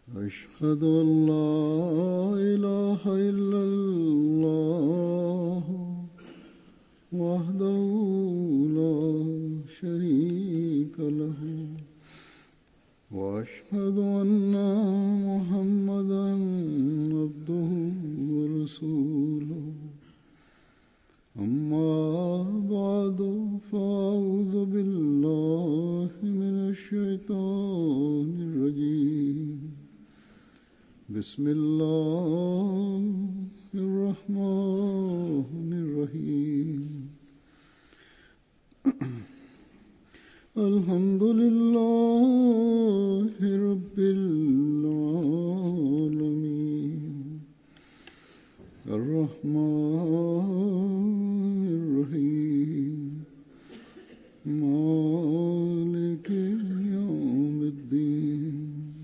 أشهد أن لا إله إلا الله وحده لا شريك له وأشهد أن محمدا عبده ورسوله أما بعد فأعوذ بالله من الشيطان الرجيم بسم الله الرحمن الرحيم الحمد لله رب العالمين الرحمن الرحيم مالك يوم الدين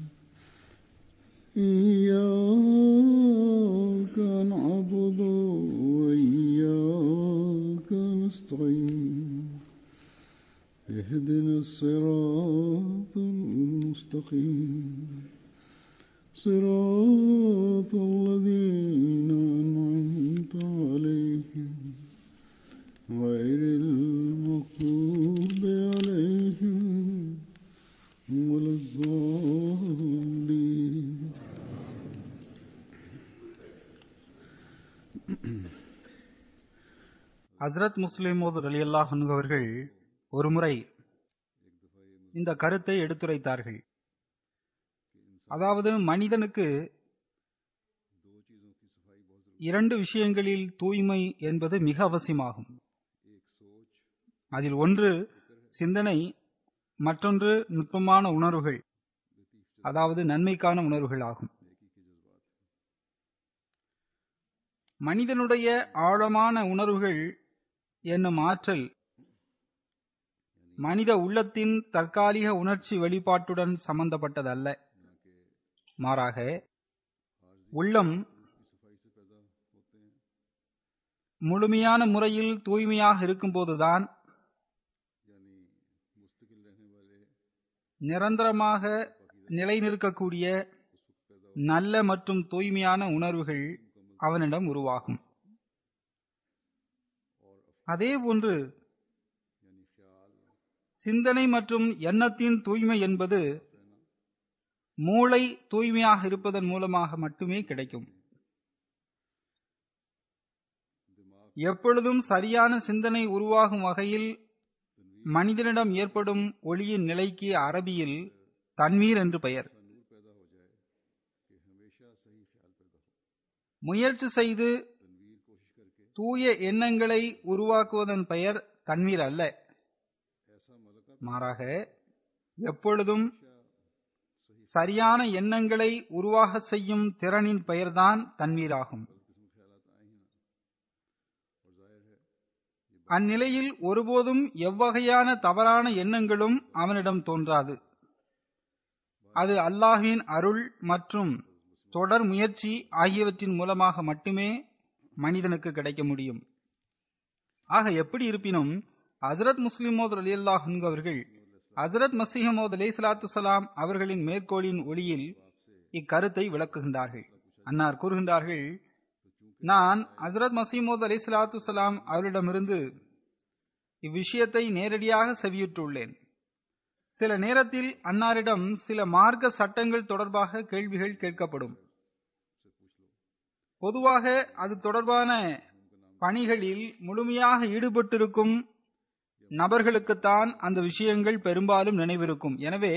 إياك نعبد وإياك نستعين اهدنا الصراط المستقيم صراط الذين أنعمت عليهم غير المغضوب عليهم ولا الضالين ஹஸ்ரத் முஸ்லிமோது ரலியல்லாஹ் அவர்கள் ஒருமுறை இந்த கருத்தை எடுத்துரைத்தார்கள் அதாவது மனிதனுக்கு இரண்டு விஷயங்களில் தூய்மை என்பது மிக அவசியமாகும் அதில் ஒன்று சிந்தனை மற்றொன்று நுட்பமான உணர்வுகள் அதாவது நன்மைக்கான உணர்வுகள் ஆகும் மனிதனுடைய ஆழமான உணர்வுகள் என்னும் ஆற்றல் மனித உள்ளத்தின் தற்காலிக உணர்ச்சி வெளிப்பாட்டுடன் சம்பந்தப்பட்டதல்ல மாறாக உள்ளம் முழுமையான முறையில் தூய்மையாக இருக்கும்போதுதான் நிரந்தரமாக நிலைநிற்கக்கூடிய நல்ல மற்றும் தூய்மையான உணர்வுகள் அவனிடம் உருவாகும் அதே போன்று சிந்தனை மற்றும் எண்ணத்தின் தூய்மை என்பது மூளை தூய்மையாக இருப்பதன் மூலமாக மட்டுமே கிடைக்கும் எப்பொழுதும் சரியான சிந்தனை உருவாகும் வகையில் மனிதனிடம் ஏற்படும் ஒளியின் நிலைக்கு அரபியில் தன்வீர் என்று பெயர் முயற்சி செய்து தூய எண்ணங்களை உருவாக்குவதன் பெயர் தன்வீர் அல்ல மாறாக எப்பொழுதும் சரியான எண்ணங்களை உருவாக செய்யும் திறனின் பெயர்தான் தன்வீராகும் அந்நிலையில் ஒருபோதும் எவ்வகையான தவறான எண்ணங்களும் அவனிடம் தோன்றாது அது அல்லாஹ்வின் அருள் மற்றும் தொடர் முயற்சி ஆகியவற்றின் மூலமாக மட்டுமே மனிதனுக்கு கிடைக்க முடியும் ஆக எப்படி இருப்பினும் ஹசரத் முஸ்லிமோத் அலி அல்லாஹ் அவர்கள் ஹசரத் மசீஹமோத் அலி சலாத்து சலாம் அவர்களின் மேற்கோளின் ஒளியில் இக்கருத்தை விளக்குகின்றார்கள் அன்னார் கூறுகின்றார்கள் நான் ஹசரத் மசீமோத் அலி சலாத்து சலாம் அவரிடமிருந்து இவ்விஷயத்தை நேரடியாக செவியுற்றுள்ளேன் சில நேரத்தில் அன்னாரிடம் சில மார்க்க சட்டங்கள் தொடர்பாக கேள்விகள் கேட்கப்படும் பொதுவாக அது தொடர்பான பணிகளில் முழுமையாக ஈடுபட்டிருக்கும் நபர்களுக்குத்தான் அந்த விஷயங்கள் பெரும்பாலும் நினைவிருக்கும் எனவே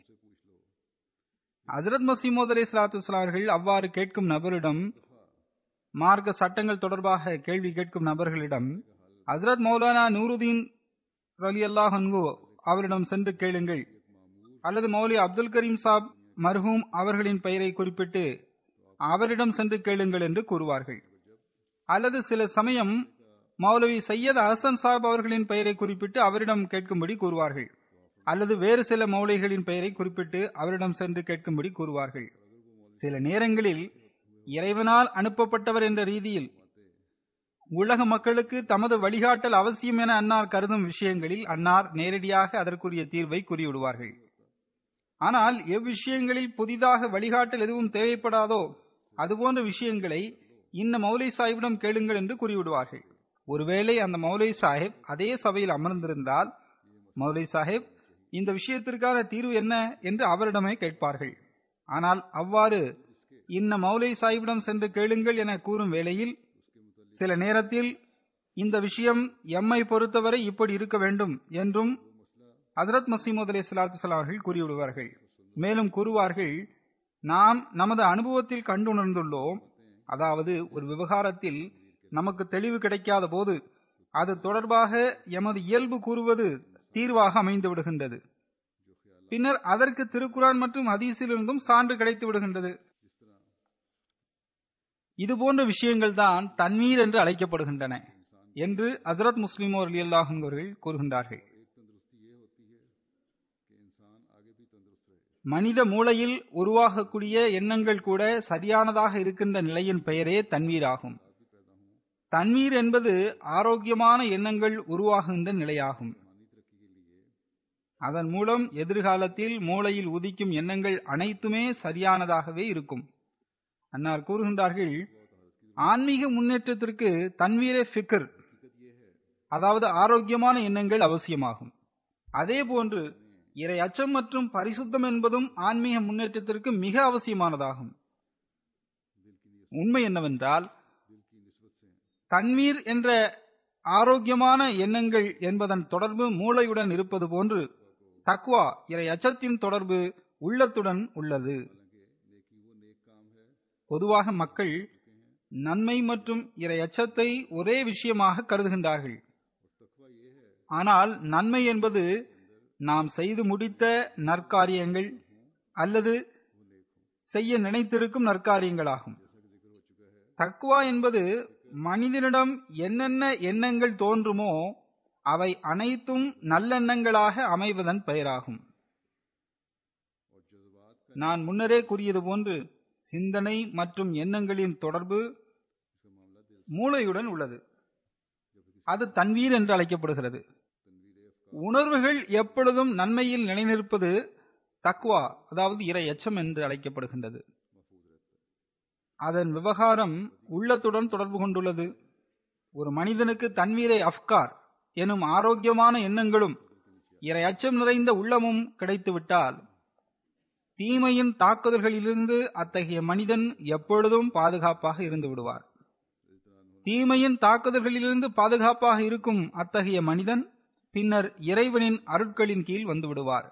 ஹசரத் மசீமோத் அலி சலாத்து அவர்கள் அவ்வாறு கேட்கும் நபரிடம் மார்க்க சட்டங்கள் தொடர்பாக கேள்வி கேட்கும் நபர்களிடம் ஹசரத் மௌலானா நூருதீன் அலி அல்லாஹ் அவரிடம் சென்று கேளுங்கள் அல்லது மௌலி அப்துல் கரீம் சாப் மர்ஹூம் அவர்களின் பெயரை குறிப்பிட்டு அவரிடம் சென்று கேளுங்கள் என்று கூறுவார்கள் அல்லது சில சமயம் மௌலவி சையத் அஹசன் சாப் அவர்களின் பெயரை குறிப்பிட்டு அவரிடம் கேட்கும்படி கூறுவார்கள் அல்லது வேறு சில மௌலிகளின் பெயரை குறிப்பிட்டு அவரிடம் சென்று கேட்கும்படி கூறுவார்கள் சில நேரங்களில் இறைவனால் அனுப்பப்பட்டவர் என்ற ரீதியில் உலக மக்களுக்கு தமது வழிகாட்டல் அவசியம் என அன்னார் கருதும் விஷயங்களில் அன்னார் நேரடியாக அதற்குரிய தீர்வை கூறிவிடுவார்கள் ஆனால் எவ்விஷயங்களில் புதிதாக வழிகாட்டல் எதுவும் தேவைப்படாதோ அதுபோன்ற விஷயங்களை இன்ன மௌலை சாஹிபிடம் கேளுங்கள் என்று கூறிவிடுவார்கள் ஒருவேளை அந்த மௌலை சாஹிப் அதே சபையில் அமர்ந்திருந்தால் மௌலை சாஹிப் இந்த விஷயத்திற்கான தீர்வு என்ன என்று அவரிடமே கேட்பார்கள் ஆனால் அவ்வாறு இன்ன மௌலை சாஹிபிடம் சென்று கேளுங்கள் என கூறும் வேளையில் சில நேரத்தில் இந்த விஷயம் எம்மை பொறுத்தவரை இப்படி இருக்க வேண்டும் என்றும் ஹதரத் மசீமது அலி சலாத்து அவர்கள் கூறிவிடுவார்கள் மேலும் கூறுவார்கள் நாம் நமது அனுபவத்தில் கண்டுணர்ந்துள்ளோம் அதாவது ஒரு விவகாரத்தில் நமக்கு தெளிவு கிடைக்காத போது அது தொடர்பாக எமது இயல்பு கூறுவது தீர்வாக அமைந்து விடுகின்றது பின்னர் அதற்கு திருக்குரான் மற்றும் ஹதீஸிலிருந்தும் சான்று கிடைத்து விடுகின்றது இதுபோன்ற விஷயங்கள் தான் தன்வீர் என்று அழைக்கப்படுகின்றன என்று ஹசரத் முஸ்லிமோ அலி அல்லாஹும் அவர்கள் கூறுகின்றார்கள் மனித மூளையில் உருவாகக்கூடிய எண்ணங்கள் கூட சரியானதாக இருக்கின்ற நிலையின் பெயரே தன்வீர் ஆகும் தன்வீர் என்பது ஆரோக்கியமான எண்ணங்கள் உருவாகின்ற நிலையாகும் அதன் மூலம் எதிர்காலத்தில் மூளையில் உதிக்கும் எண்ணங்கள் அனைத்துமே சரியானதாகவே இருக்கும் அன்னார் கூறுகின்றார்கள் ஆன்மீக முன்னேற்றத்திற்கு தன்வீர ஃபிக்கர் அதாவது ஆரோக்கியமான எண்ணங்கள் அவசியமாகும் அதே போன்று இறை அச்சம் மற்றும் பரிசுத்தம் என்பதும் ஆன்மீக முன்னேற்றத்திற்கு மிக அவசியமானதாகும் உண்மை என்னவென்றால் தன்வீர் என்ற ஆரோக்கியமான எண்ணங்கள் என்பதன் தொடர்பு மூளையுடன் இருப்பது போன்று தக்வா இறை அச்சத்தின் தொடர்பு உள்ளத்துடன் உள்ளது பொதுவாக மக்கள் நன்மை மற்றும் இறை அச்சத்தை ஒரே விஷயமாக கருதுகின்றார்கள் ஆனால் நன்மை என்பது நாம் செய்து முடித்த நற்காரியங்கள் அல்லது செய்ய நினைத்திருக்கும் நற்காரியங்களாகும் தக்குவா என்பது மனிதனிடம் என்னென்ன எண்ணங்கள் தோன்றுமோ அவை அனைத்தும் நல்லெண்ணங்களாக அமைவதன் பெயராகும் நான் முன்னரே கூறியது போன்று சிந்தனை மற்றும் எண்ணங்களின் தொடர்பு மூளையுடன் உள்ளது அது தன்வீர் என்று அழைக்கப்படுகிறது உணர்வுகள் எப்பொழுதும் நன்மையில் நிலைநிற்பது தக்வா அதாவது இறை எச்சம் என்று அழைக்கப்படுகின்றது அதன் விவகாரம் உள்ளத்துடன் தொடர்பு கொண்டுள்ளது ஒரு மனிதனுக்கு தன்வீரை அஃப்கார் எனும் ஆரோக்கியமான எண்ணங்களும் இறை அச்சம் நிறைந்த உள்ளமும் கிடைத்துவிட்டால் தீமையின் தாக்குதல்களிலிருந்து அத்தகைய மனிதன் எப்பொழுதும் பாதுகாப்பாக இருந்து விடுவார் தீமையின் தாக்குதல்களிலிருந்து பாதுகாப்பாக இருக்கும் அத்தகைய மனிதன் பின்னர் இறைவனின் அருட்களின் கீழ் வந்து விடுவார்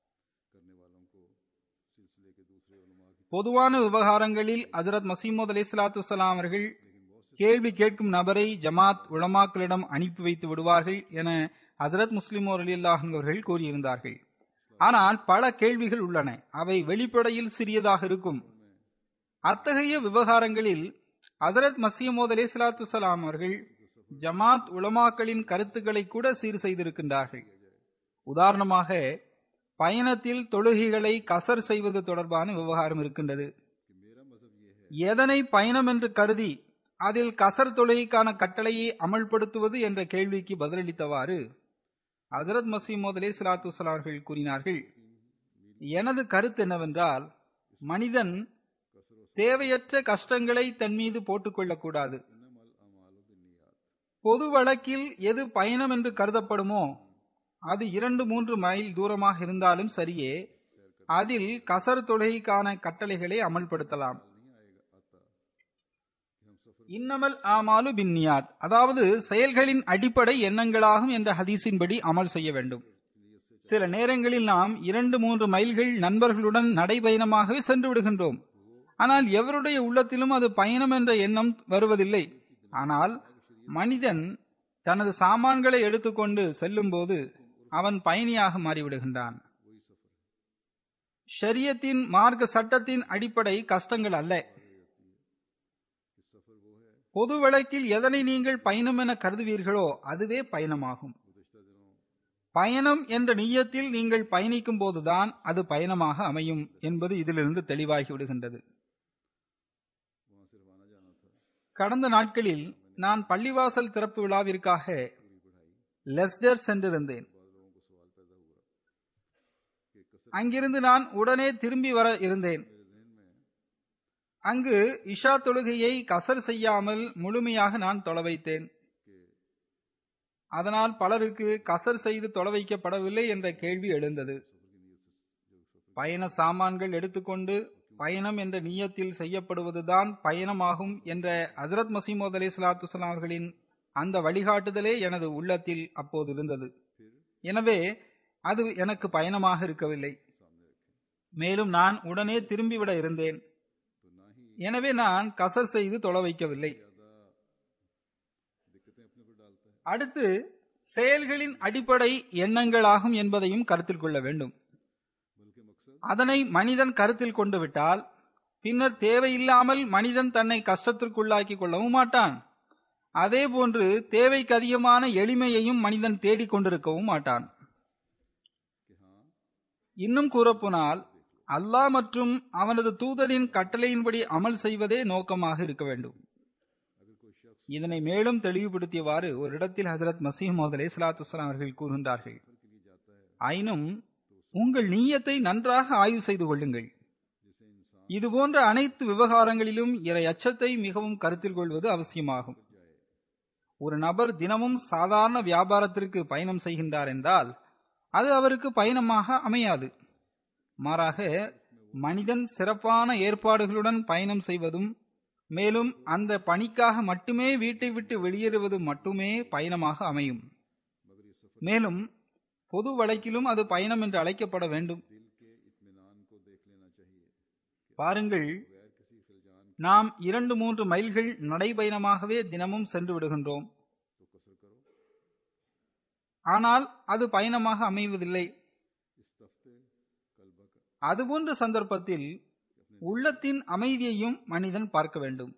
பொதுவான விவகாரங்களில் ஹசரத் மசீமது அலி சலாத்து அவர்கள் கேள்வி கேட்கும் நபரை ஜமாத் உளமாக்களிடம் அனுப்பி வைத்து விடுவார்கள் என ஹசரத் முஸ்லிமோ அலி அவர்கள் கூறியிருந்தார்கள் ஆனால் பல கேள்விகள் உள்ளன அவை வெளிப்படையில் சிறியதாக இருக்கும் அத்தகைய விவகாரங்களில் ஹசரத் மசீமோத் அலி சலாத்து சலாம் அவர்கள் ஜமாத் உலமாக்களின் கருத்துக்களை கூட சீர் செய்திருக்கின்றார்கள் உதாரணமாக பயணத்தில் தொழுகைகளை கசர் செய்வது தொடர்பான விவகாரம் இருக்கின்றது எதனை பயணம் என்று கருதி அதில் கசர் தொழுகைக்கான கட்டளையை அமல்படுத்துவது என்ற கேள்விக்கு பதிலளித்தவாறு ஹசரத் மசீமோத் அலி சலாத்து அவர்கள் கூறினார்கள் எனது கருத்து என்னவென்றால் மனிதன் தேவையற்ற கஷ்டங்களை தன் மீது போட்டுக்கொள்ளக் கூடாது பொது வழக்கில் எது பயணம் என்று கருதப்படுமோ அது இரண்டு மூன்று மைல் தூரமாக இருந்தாலும் சரியே அதில் கசர் தொழுகைக்கான கட்டளைகளை அமல்படுத்தலாம் இன்னமல் ஆமாலு பின்னியாத் அதாவது செயல்களின் அடிப்படை எண்ணங்களாகும் என்ற ஹதீஸின்படி அமல் செய்ய வேண்டும் சில நேரங்களில் நாம் இரண்டு மூன்று மைல்கள் நண்பர்களுடன் நடைபயணமாகவே சென்று விடுகின்றோம் ஆனால் எவருடைய உள்ளத்திலும் அது பயணம் என்ற எண்ணம் வருவதில்லை ஆனால் மனிதன் தனது சாமான்களை எடுத்துக்கொண்டு செல்லும்போது அவன் பயணியாக மாறிவிடுகின்றான் ஷரியத்தின் மார்க்க சட்டத்தின் அடிப்படை கஷ்டங்கள் அல்ல பொது வழக்கில் எதனை நீங்கள் பயணம் என கருதுவீர்களோ அதுவே பயணமாகும் பயணம் என்ற நீயத்தில் நீங்கள் பயணிக்கும் போதுதான் அது பயணமாக அமையும் என்பது இதிலிருந்து தெளிவாகி விடுகின்றது கடந்த நாட்களில் நான் பள்ளிவாசல் திறப்பு விழாவிற்காக லெஸ்டர் சென்றிருந்தேன் அங்கிருந்து நான் உடனே திரும்பி வர இருந்தேன் அங்கு இஷா தொழுகையை கசர் செய்யாமல் முழுமையாக நான் தொலை வைத்தேன் அதனால் பலருக்கு கசர் செய்து தொலை வைக்கப்படவில்லை என்ற கேள்வி எழுந்தது பயண சாமான்கள் எடுத்துக்கொண்டு பயணம் என்ற நியத்தில் செய்யப்படுவதுதான் பயணமாகும் என்ற ஹசரத் மசீமோத் அலி சலாத்து அவர்களின் அந்த வழிகாட்டுதலே எனது உள்ளத்தில் அப்போது இருந்தது எனவே அது எனக்கு பயணமாக இருக்கவில்லை மேலும் நான் உடனே திரும்பிவிட இருந்தேன் எனவே நான் கசர் செய்து தொலை வைக்கவில்லை அடுத்து செயல்களின் அடிப்படை எண்ணங்களாகும் என்பதையும் கருத்தில் கொள்ள வேண்டும் அதனை மனிதன் கருத்தில் கொண்டு விட்டால் பின்னர் தேவையில்லாமல் மனிதன் தன்னை கஷ்டத்திற்குள்ளாக்கி கொள்ளவும் மாட்டான் அதே போன்று தேவைக்கு அதிகமான எளிமையையும் மனிதன் தேடிக் கொண்டிருக்கவும் மாட்டான் இன்னும் கூறப்போனால் அல்லாஹ் மற்றும் அவனது தூதரின் கட்டளையின்படி அமல் செய்வதே நோக்கமாக இருக்க வேண்டும் இதனை மேலும் தெளிவுபடுத்தியவாறு ஒரு இடத்தில் ஹசரத் மசீம் மோதலே சலாத்து அவர்கள் கூறுகின்றார்கள் ஆயினும் உங்கள் நீயத்தை நன்றாக ஆய்வு செய்து கொள்ளுங்கள் இதுபோன்ற அனைத்து விவகாரங்களிலும் இறை அச்சத்தை மிகவும் கருத்தில் கொள்வது அவசியமாகும் ஒரு நபர் தினமும் சாதாரண வியாபாரத்திற்கு பயணம் செய்கின்றார் என்றால் அது அவருக்கு பயணமாக அமையாது மாறாக மனிதன் சிறப்பான ஏற்பாடுகளுடன் பயணம் செய்வதும் மேலும் அந்த பணிக்காக மட்டுமே வீட்டை விட்டு வெளியேறுவது மட்டுமே பயணமாக அமையும் மேலும் பொது வழக்கிலும் அது பயணம் என்று அழைக்கப்பட வேண்டும் பாருங்கள் நாம் இரண்டு மூன்று மைல்கள் நடைபயணமாகவே தினமும் சென்று விடுகின்றோம் ஆனால் அது பயணமாக அமைவதில்லை அதுபோன்ற சந்தர்ப்பத்தில் உள்ளத்தின் அமைதியையும் மனிதன் பார்க்க வேண்டும்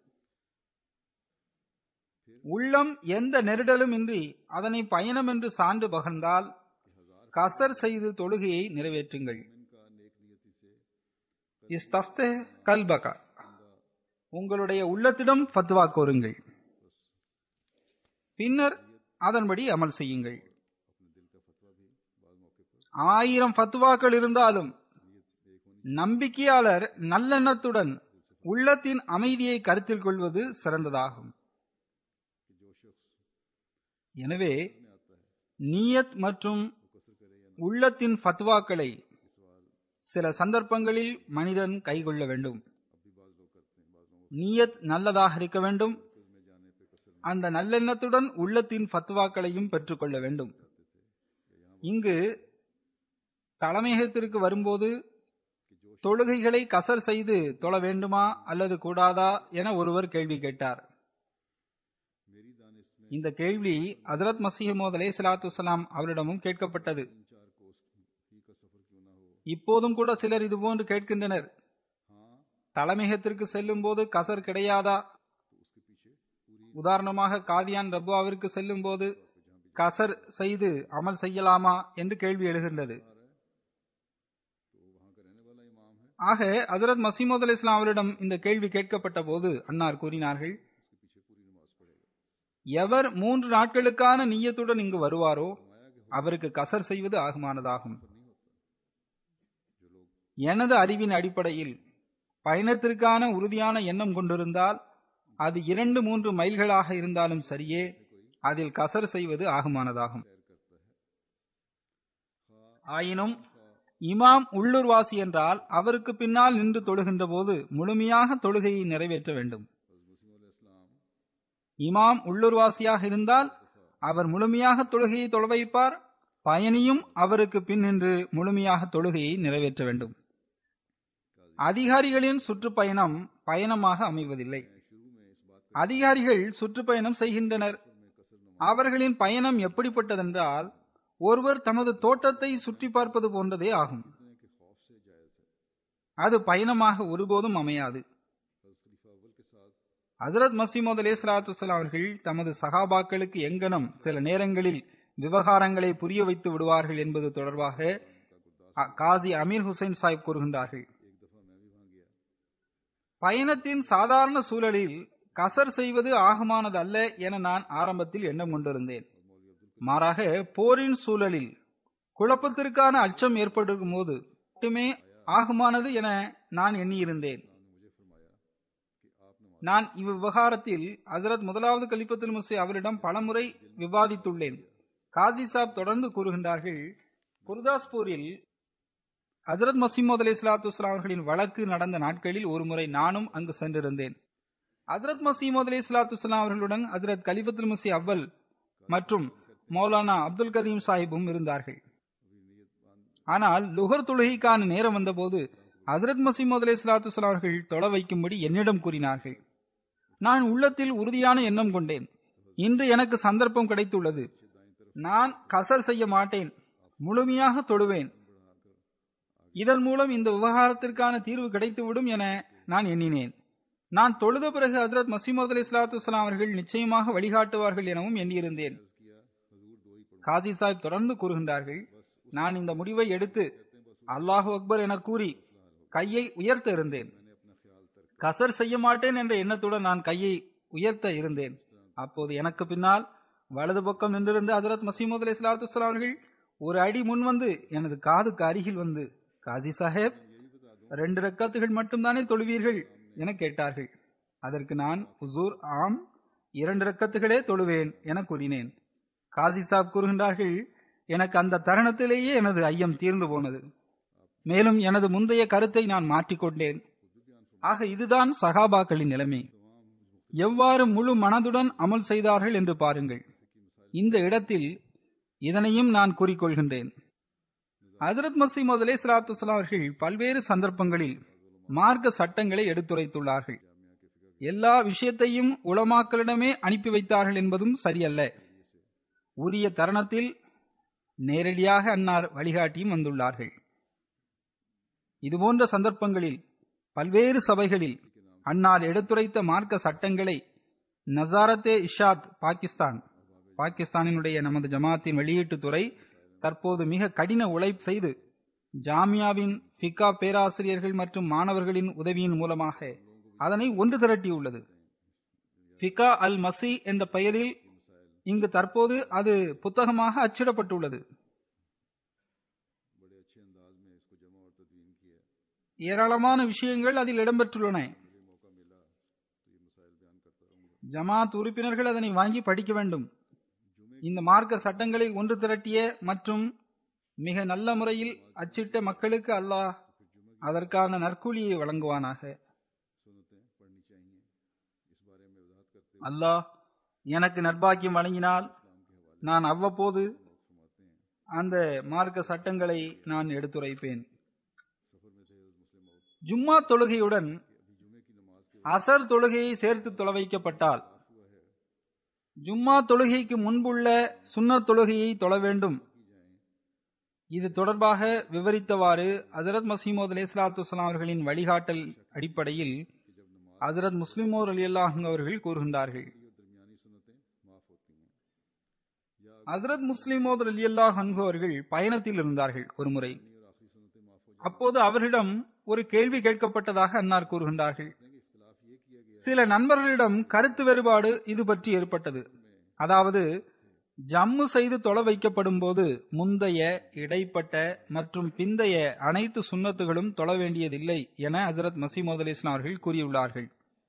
உள்ளம் எந்த நெருடலும் இன்றி அதனை பயணம் என்று சான்று பகர்ந்தால் கசர் செய்து தொழுகையை நிறைவேற்றுங்கள் இஸ்தஃப்தே கல்பகா உங்களுடைய உள்ளத்திடம் ஃபத்வா கோருங்கள் பின்னர் அதன்படி அமல் செய்யுங்கள் ஆயிரம் ஃபத்வாக்கள் இருந்தாலும் நம்பிக்கையாளர் நல்லெண்ணத்துடன் உள்ளத்தின் அமைதியை கருத்தில் கொள்வது சிறந்ததாகும் எனவே நீயத் மற்றும் உள்ளத்தின் ஃபத்வாக்களை சில சந்தர்ப்பங்களில் மனிதன் கைகொள்ள வேண்டும் நீயத் நல்லதாக இருக்க வேண்டும் அந்த நல்லெண்ணத்துடன் உள்ளத்தின் ஃபத்வாக்களையும் பெற்றுக்கொள்ள வேண்டும் இங்கு தலைமையகத்திற்கு வரும்போது தொழுகைகளை கசர் செய்து தொழ வேண்டுமா அல்லது கூடாதா என ஒருவர் கேள்வி கேட்டார் இந்த கேள்வி ஹசரத் மசீமோத் அலே சலாத்து வலாம் அவரிடமும் கேட்கப்பட்டது இப்போதும் கூட சிலர் இதுபோன்று கேட்கின்றனர் தலைமையகத்திற்கு செல்லும் போது கசர் கிடையாதா உதாரணமாக காதியான் ரப்வாவிற்கு செல்லும் போது கசர் செய்து அமல் செய்யலாமா என்று கேள்வி எழுகின்றது ஆக ஹசரத் மசீமது அலி இஸ்லாம் அவரிடம் இந்த கேள்வி கேட்கப்பட்ட போது அன்னார் கூறினார்கள் எவர் மூன்று நாட்களுக்கான நீயத்துடன் இங்கு வருவாரோ அவருக்கு கசர் செய்வது ஆகுமானதாகும் எனது அறிவின் அடிப்படையில் பயணத்திற்கான உறுதியான எண்ணம் கொண்டிருந்தால் அது இரண்டு மூன்று மைல்களாக இருந்தாலும் சரியே அதில் கசர் செய்வது ஆகுமானதாகும் ஆயினும் இமாம் உள்ளூர்வாசி என்றால் அவருக்கு பின்னால் நின்று தொழுகின்ற போது முழுமையாக தொழுகையை நிறைவேற்ற வேண்டும் இமாம் உள்ளூர்வாசியாக இருந்தால் அவர் முழுமையாக தொழுகையை தொழ வைப்பார் பயணியும் அவருக்கு பின் நின்று முழுமையாக தொழுகையை நிறைவேற்ற வேண்டும் அதிகாரிகளின் சுற்றுப்பயணம் பயணமாக அமைவதில்லை அதிகாரிகள் சுற்றுப்பயணம் செய்கின்றனர் அவர்களின் பயணம் எப்படிப்பட்டதென்றால் ஒருவர் தமது தோட்டத்தை சுற்றி பார்ப்பது போன்றதே ஆகும் அது பயணமாக ஒருபோதும் அமையாது ஹசரத் மசீமது அலே சலாத்து அவர்கள் தமது சகாபாக்களுக்கு எங்கனம் சில நேரங்களில் விவகாரங்களை புரிய வைத்து விடுவார்கள் என்பது தொடர்பாக காசி அமீர் ஹுசைன் சாஹிப் கூறுகின்றார்கள் பயணத்தின் சாதாரண சூழலில் கசர் செய்வது ஆகுமானது அல்ல என நான் ஆரம்பத்தில் எண்ணம் கொண்டிருந்தேன் மாறாக போரின் சூழலில் குழப்பத்திற்கான அச்சம் ஏற்படும் போது மட்டுமே ஆகுமானது என நான் எண்ணியிருந்தேன் நான் இவ்விவகாரத்தில் ஹசரத் முதலாவது கலிபத்துல் முசை அவரிடம் பலமுறை விவாதித்துள்ளேன் காசி சாப் தொடர்ந்து கூறுகின்றார்கள் குர்தாஸ்பூரில் ஹசரத் மசீமோத் அலி இஸ்லாத்து அவர்களின் வழக்கு நடந்த நாட்களில் ஒருமுறை நானும் அங்கு சென்றிருந்தேன் ஹசரத் மசீமோத் அலி இஸ்லாத்து அவர்களுடன் ஹசரத் கலிபத்துல் முசி அவ்வல் மற்றும் மௌலானா அப்துல் கரீம் சாஹிபும் இருந்தார்கள் ஆனால் லுகர் தொழுகைக்கான நேரம் வந்தபோது ஹசரத் மசீமோத் அலி இஸ்லாத்து அவர்கள் தொலை வைக்கும்படி என்னிடம் கூறினார்கள் நான் உள்ளத்தில் உறுதியான எண்ணம் கொண்டேன் இன்று எனக்கு சந்தர்ப்பம் கிடைத்துள்ளது நான் கசர் செய்ய மாட்டேன் முழுமையாக தொழுவேன் இதன் மூலம் இந்த விவகாரத்திற்கான தீர்வு கிடைத்துவிடும் என நான் எண்ணினேன் நான் தொழுத பிறகு ஹசரத் மசீமது அலி இஸ்லாத்து அவர்கள் நிச்சயமாக வழிகாட்டுவார்கள் எனவும் எண்ணியிருந்தேன் காசி சாஹிப் தொடர்ந்து கூறுகின்றார்கள் நான் இந்த முடிவை எடுத்து அல்லாஹு அக்பர் என கூறி கையை உயர்த்த இருந்தேன் கசர் செய்ய மாட்டேன் என்ற எண்ணத்துடன் நான் கையை உயர்த்த இருந்தேன் அப்போது எனக்கு பின்னால் வலது பக்கம் நின்றிருந்த ஹசரத் மசீமது அலி இஸ்லாத்து அவர்கள் ஒரு அடி முன் வந்து எனது காதுக்கு அருகில் வந்து காசி சாஹேப் ரெண்டு ரக்காத்துகள் மட்டும்தானே தொழுவீர்கள் என கேட்டார்கள் அதற்கு நான் ஹுசூர் ஆம் இரண்டு ரக்கத்துகளே தொழுவேன் என கூறினேன் காசி சாப் கூறுகின்றார்கள் எனக்கு அந்த தருணத்திலேயே எனது ஐயம் தீர்ந்து போனது மேலும் எனது முந்தைய கருத்தை நான் மாற்றிக்கொண்டேன் ஆக இதுதான் சகாபாக்களின் நிலைமை எவ்வாறு முழு மனதுடன் அமல் செய்தார்கள் என்று பாருங்கள் இந்த இடத்தில் இதனையும் நான் கூறிக்கொள்கின்றேன் ஹசரத் மசீமது அலே சலாத்து அவர்கள் பல்வேறு சந்தர்ப்பங்களில் மார்க்க சட்டங்களை எடுத்துரைத்துள்ளார்கள் எல்லா விஷயத்தையும் உளமாக்களிடமே அனுப்பி வைத்தார்கள் என்பதும் சரியல்ல உரிய தருணத்தில் நேரடியாக அன்னார் வழிகாட்டியும் வந்துள்ளார்கள் இதுபோன்ற சந்தர்ப்பங்களில் பல்வேறு சபைகளில் அன்னார் எடுத்துரைத்த மார்க்க சட்டங்களை நசாரத்தே இஷாத் பாகிஸ்தான் பாகிஸ்தானினுடைய நமது ஜமாத்தின் வெளியீட்டு துறை தற்போது மிக கடின உழைப்பு செய்து ஜாமியாவின் ஃபிகா பேராசிரியர்கள் மற்றும் மாணவர்களின் உதவியின் மூலமாக அதனை ஒன்று திரட்டியுள்ளது ஃபிகா அல் மசி என்ற பெயரில் இங்கு தற்போது அது புத்தகமாக அச்சிடப்பட்டுள்ளது ஏராளமான விஷயங்கள் அதில் இடம்பெற்றுள்ளன ஜமாத் உறுப்பினர்கள் அதனை வாங்கி படிக்க வேண்டும் இந்த மார்க்க சட்டங்களை ஒன்று திரட்டிய மற்றும் மிக நல்ல முறையில் அச்சிட்ட மக்களுக்கு அல்லாஹ் அதற்கான நற்கூலியை வழங்குவானாக அல்லாஹ் எனக்கு நற்பாக்கியம் வழங்கினால் நான் அவ்வப்போது அந்த மார்க்க சட்டங்களை நான் எடுத்துரைப்பேன் ஜும்மா தொழுகையுடன் அசர் தொழுகையை சேர்த்து தொலை வைக்கப்பட்டால் ஜும்மா தொழுகைக்கு முன்புள்ள சுன்னர் தொழுகையை தொழ வேண்டும் இது தொடர்பாக விவரித்தவாறு ஹசரத் மசீமோத் அலி இஸ்லாத்து அவர்களின் வழிகாட்டல் அடிப்படையில் ஹசரத் முஸ்லிமோர் அலி அல்லாஹ் அவர்கள் கூறுகின்றார்கள் ஹசரத் முஸ்லிமோத் அலி அல்லாஹ் அவர்கள் பயணத்தில் இருந்தார்கள் ஒருமுறை அப்போது அவரிடம் ஒரு கேள்வி கேட்கப்பட்டதாக அன்னார் கூறுகின்றார்கள் சில நண்பர்களிடம் கருத்து வேறுபாடு இது பற்றி ஏற்பட்டது அதாவது ஜம்மு செய்து தொலை வைக்கப்படும் போது முந்தைய இடைப்பட்ட மற்றும் பிந்தைய அனைத்து சுண்ணத்துகளும் தொழ வேண்டியதில்லை என ஹசரத் மசீமோத் அலி இஸ்லாம் அவர்கள் கூறியுள்ளார்கள்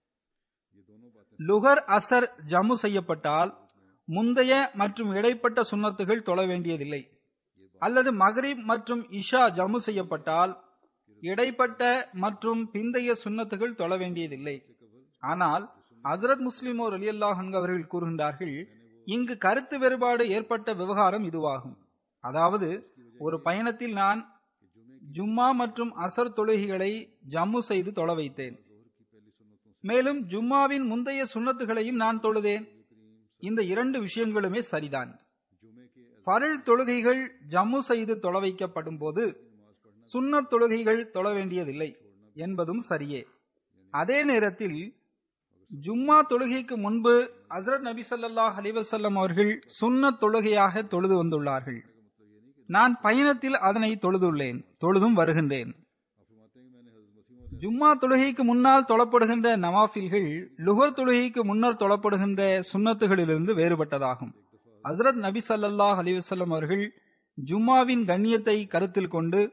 லுகர் அசர் ஜம்மு செய்யப்பட்டால் முந்தைய மற்றும் இடைப்பட்ட சுண்ணத்துகள் தொழ வேண்டியதில்லை அல்லது மகரிப் மற்றும் இஷா ஜம்மு செய்யப்பட்டால் இடைப்பட்ட மற்றும் பிந்தைய சுண்ணத்துகள் தொழ வேண்டியதில்லை ஆனால் ஹசரத் முஸ்லிமோர் அலி அல்லாஹ் அவர்கள் கூறுகின்றார்கள் இங்கு கருத்து வேறுபாடு ஏற்பட்ட விவகாரம் இதுவாகும் அதாவது ஒரு பயணத்தில் நான் ஜும்மா மற்றும் அசர் தொழுகைகளை ஜம்மு செய்து தொழ வைத்தேன் மேலும் ஜும்மாவின் முந்தைய சுண்ணத்துகளையும் நான் தொழுதேன் இந்த இரண்டு விஷயங்களுமே சரிதான் பருள் தொழுகைகள் ஜம்மு செய்து தொலை வைக்கப்படும் போது சுன்னத் தொழுகைகள் தொழ வேண்டியதில்லை என்பதும் சரியே அதே நேரத்தில் ஜும்மா தொழுகைக்கு முன்பு ஹசரத் நபி ஸல்லல்லாஹு அலைஹி வஸல்லம் அவர்கள் சுன்னத் தொழுகையாக தொழுது வந்துள்ளார்கள் நான் பயணத்தில் அதனை தொழுதுள்ளேன் தொழுதும் வருகின்றேன் ஜும்மா தொழுகைக்கு முன்னால் தொழப்படுகின்ற நவாஃபில்கள் லுகர் தொழுகைக்கு முன்னர் தொழப்படுகின்ற சுன்னத்துகளிலிருந்து வேறுபட்டதாகும் ஹசரத் நபி ஸல்லல்லாஹு அலைஹி வஸல்லம் அவர்கள் ஜும்மாவின் கண்ணியத்தை கருத்தில் கொண்டு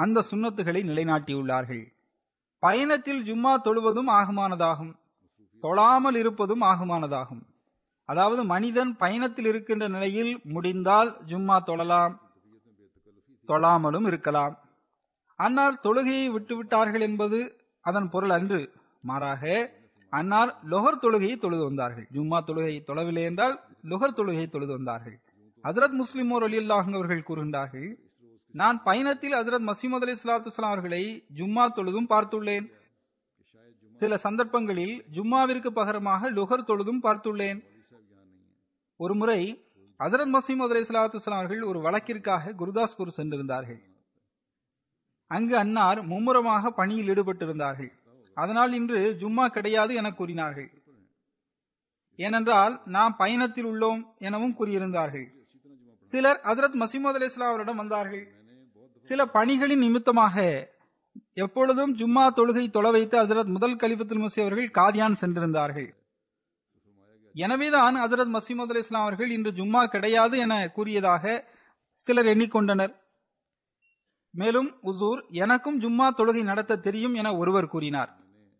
அந்த சுன்னத்துகளை நிலைநாட்டியுள்ளார்கள் பயணத்தில் ஜும்மா தொழுவதும் ஆகுமானதாகும் தொழாமல் இருப்பதும் ஆகுமானதாகும் அதாவது மனிதன் பயணத்தில் இருக்கின்ற நிலையில் முடிந்தால் ஜும்மா தொழலாம் தொழாமலும் இருக்கலாம் அன்னார் தொழுகையை விட்டுவிட்டார்கள் என்பது அதன் பொருள் அன்று மாறாக அன்னார் லொஹர் தொழுகையை தொழுது வந்தார்கள் ஜும்மா தொழுகையை தொழவில்லை என்றால் லொஹர் தொழுகையை தொழுது வந்தார்கள் ஹசரத் முஸ்லிமோர் அலி அவர்கள் கூறுகின்றார்கள் நான் பயணத்தில் ஹசரத் மசீமது அலி சலாத்து அவர்களை ஜும்மா தொழுதும் பார்த்துள்ளேன் சில சந்தர்ப்பங்களில் ஜும்மாவிற்கு பகரமாக லுகர் தொழுதும் பார்த்துள்ளேன் ஒருமுறை ஹசரத் மசீமது அலி சலாத்து அவர்கள் ஒரு வழக்கிற்காக குருதாஸ்பூர் சென்றிருந்தார்கள் அங்கு அன்னார் மும்முரமாக பணியில் ஈடுபட்டிருந்தார்கள் அதனால் இன்று ஜும்மா கிடையாது என கூறினார்கள் ஏனென்றால் நாம் பயணத்தில் உள்ளோம் எனவும் கூறியிருந்தார்கள் சிலர் ஹசரத் மசீமது அலி அவரிடம் வந்தார்கள் சில பணிகளின் நிமித்தமாக எப்பொழுதும் ஜும்மா தொழுகை தொலை வைத்து ஹசரத் முதல் கலிபத்துல் முசி அவர்கள் காதியான் சென்றிருந்தார்கள் எனவேதான் ஹசரத் மசீமது அலி இஸ்லாம் அவர்கள் இன்று ஜும்மா கிடையாது என கூறியதாக சிலர் எண்ணிக்கொண்டனர் மேலும் உசூர் எனக்கும் ஜும்மா தொழுகை நடத்த தெரியும் என ஒருவர் கூறினார்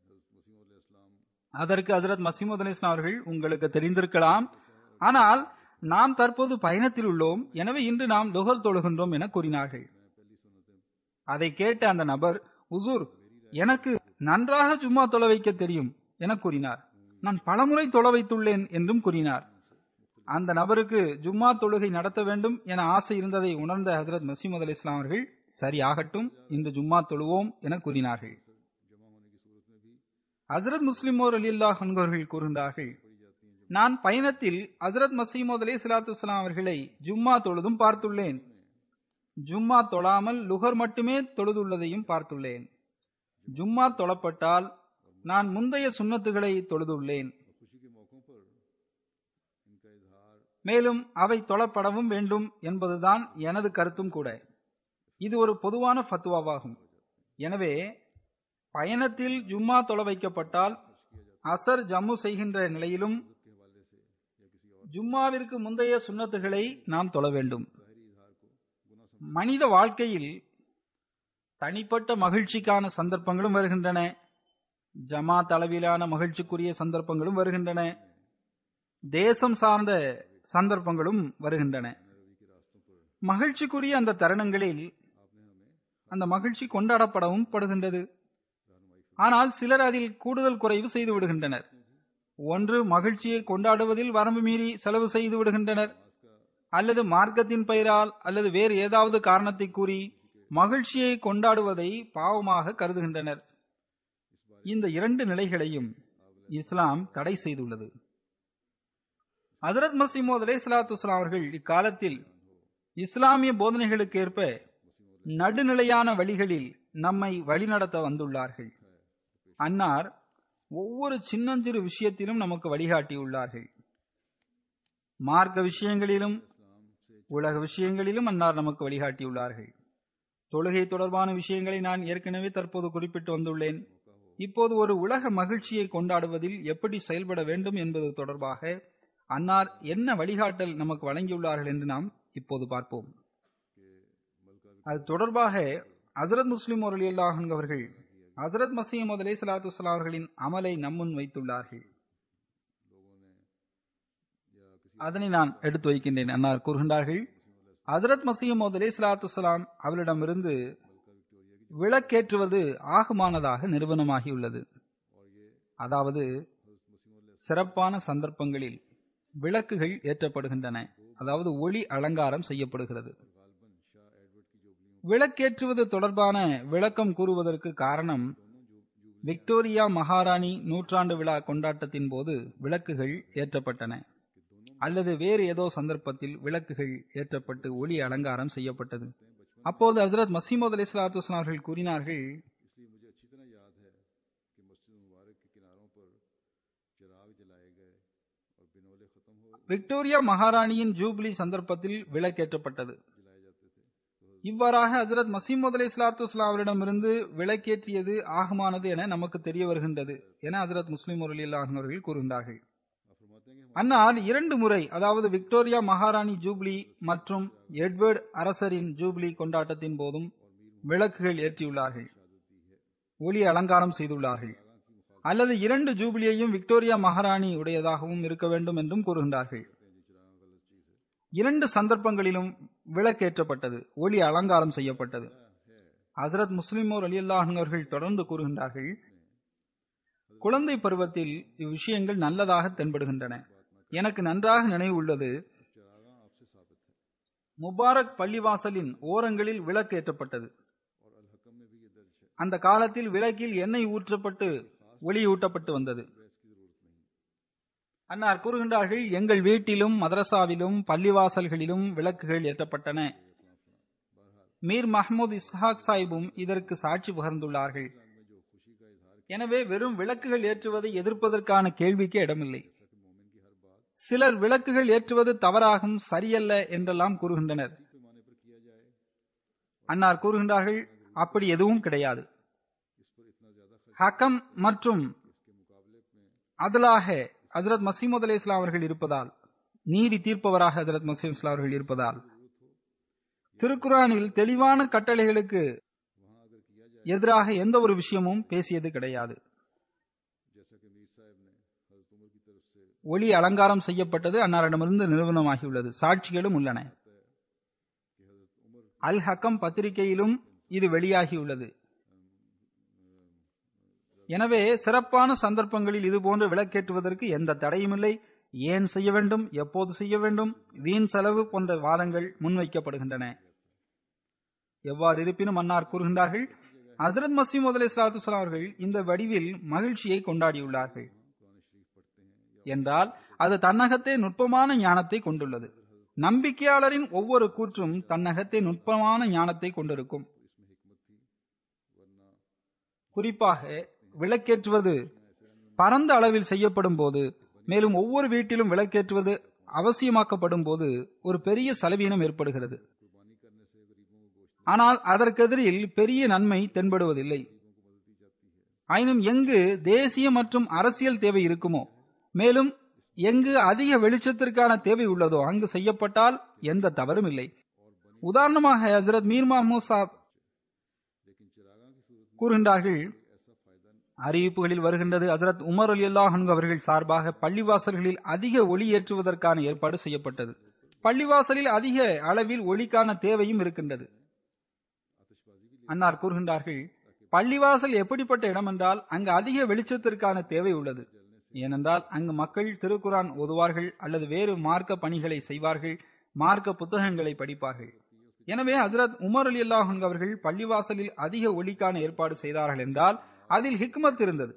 அதற்கு ஹசரத் மசீமுத் அலி இஸ்லாம் அவர்கள் உங்களுக்கு தெரிந்திருக்கலாம் ஆனால் நாம் தற்போது பயணத்தில் உள்ளோம் எனவே இன்று நாம் லுகல் தொழுகின்றோம் என கூறினார்கள் அதை கேட்ட அந்த நபர் உசூர் எனக்கு நன்றாக ஜும்மா தொலை வைக்க தெரியும் என கூறினார் நான் பலமுறை தொலை வைத்துள்ளேன் என்றும் கூறினார் அந்த நபருக்கு ஜும்மா தொழுகை நடத்த வேண்டும் என ஆசை இருந்ததை உணர்ந்த ஹசரத் மசீமது அலி இஸ்லாம் அவர்கள் சரி ஆகட்டும் இன்று ஜும்மா தொழுவோம் என கூறினார்கள் ஹசரத் முஸ்லிமோர் அலி அல்லாஹ் அவர்கள் கூறுகின்றார்கள் நான் பயணத்தில் ஹசரத் மசீமோத் அலி சலாத்து வலாம் அவர்களை ஜும்மா தொழுதும் பார்த்துள்ளேன் ஜும்மா தொழாமல் லுகர் மட்டுமே தொழுதுள்ளதையும் பார்த்துள்ளேன் ஜும்மா தொழப்பட்டால் நான் முந்தைய சுண்ணத்துகளை தொழுதுள்ளேன் மேலும் அவை தொழப்படவும் வேண்டும் என்பதுதான் எனது கருத்தும் கூட இது ஒரு பொதுவான ஃபத்துவாவாகும் எனவே பயணத்தில் ஜும்மா தொலை வைக்கப்பட்டால் அசர் ஜம்மு செய்கின்ற நிலையிலும் ஜும்மாவிற்கு முந்தைய சுண்ணத்துகளை நாம் தொழ வேண்டும் மனித வாழ்க்கையில் தனிப்பட்ட மகிழ்ச்சிக்கான சந்தர்ப்பங்களும் வருகின்றன ஜமாத் அளவிலான மகிழ்ச்சிக்குரிய சந்தர்ப்பங்களும் வருகின்றன தேசம் சார்ந்த சந்தர்ப்பங்களும் வருகின்றன மகிழ்ச்சிக்குரிய அந்த தருணங்களில் அந்த மகிழ்ச்சி கொண்டாடப்படவும் படுகின்றது ஆனால் சிலர் அதில் கூடுதல் குறைவு செய்து விடுகின்றனர் ஒன்று மகிழ்ச்சியை கொண்டாடுவதில் வரம்பு மீறி செலவு செய்து விடுகின்றனர் அல்லது மார்க்கத்தின் பெயரால் அல்லது வேறு ஏதாவது காரணத்தை கூறி மகிழ்ச்சியை கொண்டாடுவதை பாவமாக கருதுகின்றனர் இந்த இரண்டு நிலைகளையும் இஸ்லாம் தடை செய்துள்ளது ஹசரத் மசீமோத் அலே சலாத்து அவர்கள் இக்காலத்தில் இஸ்லாமிய போதனைகளுக்கு ஏற்ப நடுநிலையான வழிகளில் நம்மை வழிநடத்த வந்துள்ளார்கள் அன்னார் ஒவ்வொரு சின்னஞ்சிறு விஷயத்திலும் நமக்கு வழிகாட்டியுள்ளார்கள் மார்க்க விஷயங்களிலும் உலக விஷயங்களிலும் அன்னார் நமக்கு வழிகாட்டியுள்ளார்கள் தொழுகை தொடர்பான விஷயங்களை நான் ஏற்கனவே தற்போது குறிப்பிட்டு வந்துள்ளேன் இப்போது ஒரு உலக மகிழ்ச்சியை கொண்டாடுவதில் எப்படி செயல்பட வேண்டும் என்பது தொடர்பாக அன்னார் என்ன வழிகாட்டல் நமக்கு வழங்கியுள்ளார்கள் என்று நாம் இப்போது பார்ப்போம் அது தொடர்பாக ஹசரத் முஸ்லிம் ஒரு அல்லாஹன் அவர்கள் ஹசரத் மசீமது அலை சலாத்து அவர்களின் அமலை நம்முன் வைத்துள்ளார்கள் அதனை நான் எடுத்து வைக்கின்றேன் அன்னார் கூறுகின்றார்கள் ஹசரத் மசீமது அலை சலாத்து வலாம் அவரிடமிருந்து விளக்கேற்றுவது ஆகுமானதாக நிறுவனமாகியுள்ளது அதாவது சிறப்பான சந்தர்ப்பங்களில் விளக்குகள் ஏற்றப்படுகின்றன அதாவது ஒளி அலங்காரம் செய்யப்படுகிறது விளக்கேற்றுவது தொடர்பான விளக்கம் கூறுவதற்கு காரணம் விக்டோரியா மகாராணி நூற்றாண்டு விழா கொண்டாட்டத்தின் போது விளக்குகள் ஏற்றப்பட்டன அல்லது வேறு ஏதோ சந்தர்ப்பத்தில் விளக்குகள் ஏற்றப்பட்டு ஒளி அலங்காரம் செய்யப்பட்டது அப்போது ஹசரத் மசீமது அலி சலாத்து அவர்கள் கூறினார்கள் விக்டோரியா மகாராணியின் ஜூபிலி சந்தர்ப்பத்தில் விளக்கேற்றப்பட்டது இவ்வாறாக ஹசரத் மசீமது அலி சலாத்து அவரிடமிருந்து விளக்கேற்றியது ஆகமானது என நமக்கு தெரிய வருகின்றது என ஹசரத் முஸ்லிம் அலி அவர்கள் கூறுகின்றார்கள் அன்னார் இரண்டு முறை அதாவது விக்டோரியா மகாராணி ஜூப்ளி மற்றும் எட்வர்ட் அரசரின் ஜூப்ளி கொண்டாட்டத்தின் போதும் விளக்குகள் ஏற்றியுள்ளார்கள் ஒளி அலங்காரம் செய்துள்ளார்கள் அல்லது இரண்டு ஜூபிலியையும் விக்டோரியா மகாராணி உடையதாகவும் இருக்க வேண்டும் என்றும் கூறுகின்றார்கள் இரண்டு சந்தர்ப்பங்களிலும் விளக்கேற்றப்பட்டது ஒளி அலங்காரம் செய்யப்பட்டது ஹசரத் முஸ்லிமோர் அலி அவர்கள் தொடர்ந்து கூறுகின்றார்கள் குழந்தை பருவத்தில் இவ்விஷயங்கள் நல்லதாக தென்படுகின்றன எனக்கு நன்றாக நினைவு உள்ளது முபாரக் பள்ளிவாசலின் ஓரங்களில் விளக்கு ஏற்றப்பட்டது அந்த காலத்தில் விளக்கில் எண்ணெய் ஊற்றப்பட்டு ஒளியூட்டப்பட்டு வந்தது அன்னார் கூறுகின்றார்கள் எங்கள் வீட்டிலும் மதரசாவிலும் பள்ளிவாசல்களிலும் விளக்குகள் ஏற்றப்பட்டன மீர் மஹமூத் இஸ்ஹாக் சாஹிபும் இதற்கு சாட்சி பகர்ந்துள்ளார்கள் எனவே வெறும் விளக்குகள் ஏற்றுவதை எதிர்ப்பதற்கான கேள்விக்கு இடமில்லை சிலர் விளக்குகள் ஏற்றுவது தவறாகும் சரியல்ல என்றெல்லாம் கூறுகின்றனர் அன்னார் கூறுகின்றார்கள் அப்படி எதுவும் கிடையாது ஹக்கம் மற்றும் அதலாக ஹசரத் மசீமது அலி இஸ்லாம் அவர்கள் இருப்பதால் நீதி தீர்ப்பவராக ஹசரத் மசீம் இஸ்லாம் அவர்கள் இருப்பதால் திருக்குறானில் தெளிவான கட்டளைகளுக்கு எதிராக எந்த ஒரு விஷயமும் பேசியது கிடையாது ஒளி அலங்காரம் செய்யப்பட்டது அன்னாரிடமிருந்து நிறுவனமாகியுள்ளது சாட்சிகளும் உள்ளன அல் ஹக்கம் பத்திரிகையிலும் இது வெளியாகியுள்ளது எனவே சிறப்பான சந்தர்ப்பங்களில் இதுபோன்று விளக்கேற்றுவதற்கு எந்த தடையும் இல்லை ஏன் செய்ய வேண்டும் எப்போது செய்ய வேண்டும் வீண் செலவு போன்ற வாதங்கள் முன்வைக்கப்படுகின்றன எவ்வாறு இருப்பினும் அன்னார் கூறுகின்றார்கள் ஹசரத் மசீம் முதல் இஸ்லாத்து அவர்கள் இந்த வடிவில் மகிழ்ச்சியை கொண்டாடியுள்ளார்கள் என்றால் அது தன்னகத்தே நுட்பமான ஞானத்தை கொண்டுள்ளது நம்பிக்கையாளரின் ஒவ்வொரு கூற்றும் தன்னகத்தே நுட்பமான ஞானத்தை கொண்டிருக்கும் குறிப்பாக விளக்கேற்றுவது பரந்த அளவில் செய்யப்படும் போது மேலும் ஒவ்வொரு வீட்டிலும் விளக்கேற்றுவது அவசியமாக்கப்படும் போது ஒரு பெரிய செலவீனம் ஏற்படுகிறது ஆனால் அதற்கெதிரில் பெரிய நன்மை தென்படுவதில்லை ஆயினும் எங்கு தேசிய மற்றும் அரசியல் தேவை இருக்குமோ மேலும் எங்கு அதிக வெளிச்சத்திற்கான தேவை உள்ளதோ அங்கு செய்யப்பட்டால் எந்த தவறும் இல்லை உதாரணமாக ஹசரத் மீர் மஹமூத் சாப் கூறுகின்றார்கள் அறிவிப்புகளில் வருகின்றது ஹசரத் உமர் அலி அல்லாஹ் அவர்கள் சார்பாக பள்ளிவாசல்களில் அதிக ஒளி ஏற்றுவதற்கான ஏற்பாடு செய்யப்பட்டது பள்ளிவாசலில் அதிக அளவில் ஒளிக்கான தேவையும் இருக்கின்றது அன்னார் கூறுகின்றார்கள் பள்ளிவாசல் எப்படிப்பட்ட இடம் என்றால் அங்கு அதிக வெளிச்சத்திற்கான தேவை உள்ளது ஏனென்றால் அங்கு மக்கள் திருக்குரான் ஓதுவார்கள் அல்லது வேறு மார்க்க பணிகளை செய்வார்கள் மார்க்க புத்தகங்களை படிப்பார்கள் எனவே ஹசரத் உமர் அலி அல்லாஹ் அவர்கள் பள்ளிவாசலில் அதிக ஒளிக்கான ஏற்பாடு செய்தார்கள் என்றால் அதில் ஹிக்மத் இருந்தது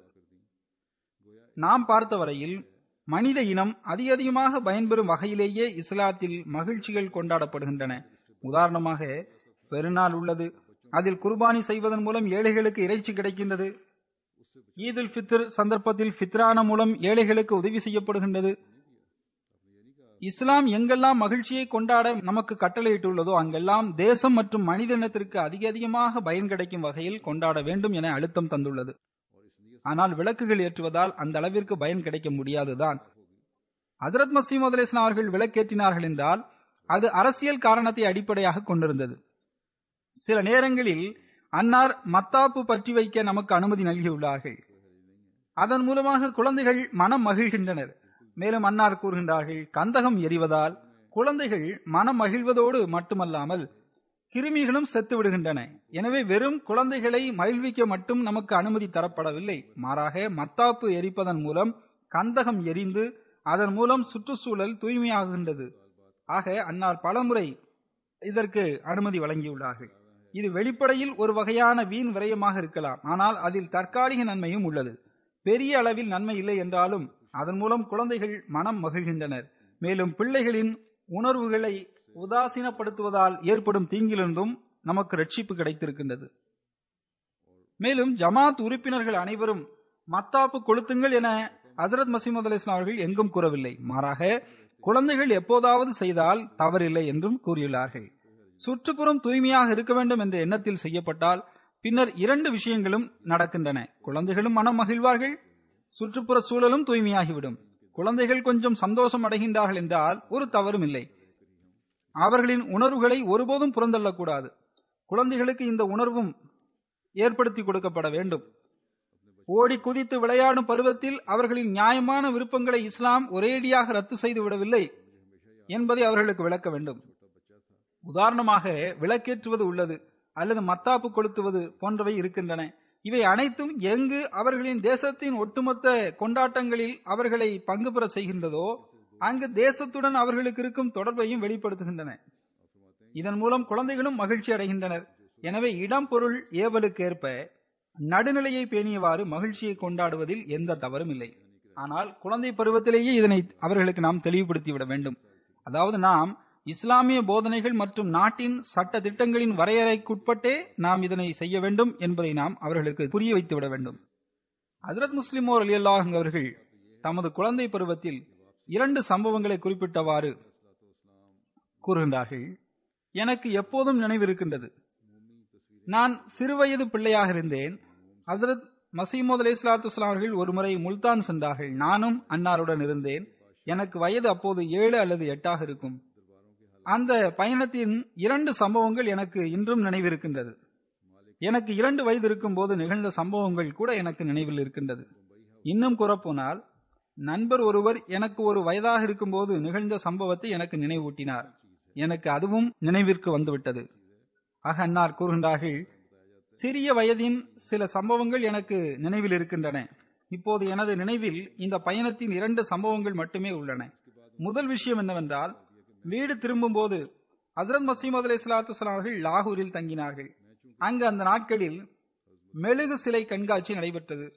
நாம் பார்த்த வரையில் மனித இனம் அதிக அதிகமாக பயன்பெறும் வகையிலேயே இஸ்லாத்தில் மகிழ்ச்சிகள் கொண்டாடப்படுகின்றன உதாரணமாக பெருநாள் உள்ளது அதில் குர்பானி செய்வதன் மூலம் ஏழைகளுக்கு இறைச்சி கிடைக்கின்றது ஈதுல் ஃபித்ர் சந்தர்ப்பத்தில் ஃபித்ரான மூலம் ஏழைகளுக்கு உதவி செய்யப்படுகின்றது இஸ்லாம் எங்கெல்லாம் மகிழ்ச்சியை கொண்டாட நமக்கு கட்டளையிட்டுள்ளதோ அங்கெல்லாம் தேசம் மற்றும் மனித இனத்திற்கு அதிக அதிகமாக பயன் கிடைக்கும் வகையில் கொண்டாட வேண்டும் என அழுத்தம் தந்துள்ளது ஆனால் விளக்குகள் ஏற்றுவதால் அந்த அளவிற்கு பயன் கிடைக்க முடியாதுதான் ஹசரத் மசீம் அலிஸ்லாம் அவர்கள் விளக்கேற்றினார்கள் என்றால் அது அரசியல் காரணத்தை அடிப்படையாக கொண்டிருந்தது சில நேரங்களில் அன்னார் மத்தாப்பு பற்றி வைக்க நமக்கு அனுமதி நல்கியுள்ளார்கள் அதன் மூலமாக குழந்தைகள் மனம் மகிழ்கின்றனர் மேலும் அன்னார் கூறுகின்றார்கள் கந்தகம் எரிவதால் குழந்தைகள் மனம் மகிழ்வதோடு மட்டுமல்லாமல் கிருமிகளும் செத்து விடுகின்றன எனவே வெறும் குழந்தைகளை மகிழ்விக்க மட்டும் நமக்கு அனுமதி தரப்படவில்லை மாறாக மத்தாப்பு எரிப்பதன் மூலம் கந்தகம் எரிந்து அதன் மூலம் சுற்றுச்சூழல் தூய்மையாகின்றது ஆக அன்னார் பலமுறை இதற்கு அனுமதி வழங்கியுள்ளார்கள் இது வெளிப்படையில் ஒரு வகையான வீண் விரயமாக இருக்கலாம் ஆனால் அதில் தற்காலிக நன்மையும் உள்ளது பெரிய அளவில் நன்மை இல்லை என்றாலும் அதன் மூலம் குழந்தைகள் மனம் மகிழ்கின்றனர் மேலும் பிள்ளைகளின் உணர்வுகளை உதாசீனப்படுத்துவதால் ஏற்படும் தீங்கிலிருந்தும் நமக்கு ரட்சிப்பு கிடைத்திருக்கின்றது மேலும் ஜமாத் உறுப்பினர்கள் அனைவரும் மத்தாப்பு கொளுத்துங்கள் என ஹசரத் மசீமது அலி இஸ்லாம் அவர்கள் எங்கும் கூறவில்லை மாறாக குழந்தைகள் எப்போதாவது செய்தால் தவறில்லை என்றும் கூறியுள்ளார்கள் சுற்றுப்புறம் தூய்மையாக இருக்க வேண்டும் என்ற எண்ணத்தில் செய்யப்பட்டால் பின்னர் இரண்டு விஷயங்களும் நடக்கின்றன குழந்தைகளும் மனம் மகிழ்வார்கள் சுற்றுப்புற சூழலும் தூய்மையாகிவிடும் குழந்தைகள் கொஞ்சம் சந்தோஷம் அடைகின்றார்கள் என்றால் ஒரு தவறும் இல்லை அவர்களின் உணர்வுகளை ஒருபோதும் புறந்தள்ளக்கூடாது குழந்தைகளுக்கு இந்த உணர்வும் ஏற்படுத்தி கொடுக்கப்பட வேண்டும் ஓடி குதித்து விளையாடும் பருவத்தில் அவர்களின் நியாயமான விருப்பங்களை இஸ்லாம் ஒரேடியாக ரத்து செய்து விடவில்லை என்பதை அவர்களுக்கு விளக்க வேண்டும் உதாரணமாக விளக்கேற்றுவது உள்ளது அல்லது மத்தாப்பு கொளுத்துவது போன்றவை இருக்கின்றன இவை அனைத்தும் எங்கு அவர்களின் தேசத்தின் ஒட்டுமொத்த கொண்டாட்டங்களில் அவர்களை பங்கு பெற செய்கின்றதோ அங்கு தேசத்துடன் அவர்களுக்கு இருக்கும் தொடர்பையும் வெளிப்படுத்துகின்றன இதன் மூலம் குழந்தைகளும் மகிழ்ச்சி அடைகின்றனர் எனவே இடம் பொருள் ஏவலுக்கு ஏற்ப நடுநிலையை பேணியவாறு மகிழ்ச்சியை கொண்டாடுவதில் எந்த தவறும் இல்லை ஆனால் குழந்தை பருவத்திலேயே இதனை அவர்களுக்கு நாம் தெளிவுபடுத்திவிட வேண்டும் அதாவது நாம் இஸ்லாமிய போதனைகள் மற்றும் நாட்டின் சட்ட திட்டங்களின் வரையறைக்குட்பட்டே நாம் இதனை செய்ய வேண்டும் என்பதை நாம் அவர்களுக்கு புரிய வைத்துவிட வேண்டும் ஹசரத் முஸ்லிமோர் அலி அல்லாஹ் அவர்கள் தமது குழந்தை பருவத்தில் இரண்டு சம்பவங்களை குறிப்பிட்டவாறு கூறுகின்றார்கள் எனக்கு எப்போதும் நினைவிருக்கின்றது நான் சிறுவயது பிள்ளையாக இருந்தேன் ஹசரத் மசீமோத் அலி இஸ்லாத்து அவர்கள் ஒருமுறை முல்தான் சென்றார்கள் நானும் அன்னாருடன் இருந்தேன் எனக்கு வயது அப்போது ஏழு அல்லது எட்டாக இருக்கும் அந்த பயணத்தின் இரண்டு சம்பவங்கள் எனக்கு இன்றும் நினைவிருக்கின்றது எனக்கு இரண்டு வயது இருக்கும் போது நிகழ்ந்த சம்பவங்கள் கூட எனக்கு நினைவில் இருக்கின்றது இன்னும் கூறப்போனால் நண்பர் ஒருவர் எனக்கு ஒரு வயதாக இருக்கும்போது நிகழ்ந்த சம்பவத்தை எனக்கு நினைவூட்டினார் எனக்கு அதுவும் நினைவிற்கு வந்துவிட்டது ஆக அன்னார் கூறுகின்றார்கள் சிறிய வயதின் சில சம்பவங்கள் எனக்கு நினைவில் இருக்கின்றன இப்போது எனது நினைவில் இந்த பயணத்தின் இரண்டு சம்பவங்கள் மட்டுமே உள்ளன முதல் விஷயம் என்னவென்றால் வீடு திரும்பும் போது ஹசரத் மசீமது அலி இஸ்லாத்து அவர்கள் லாகூரில் தங்கினார்கள் அங்கு அந்த நாட்களில் மெழுகு சிலை கண்காட்சி நடைபெற்றது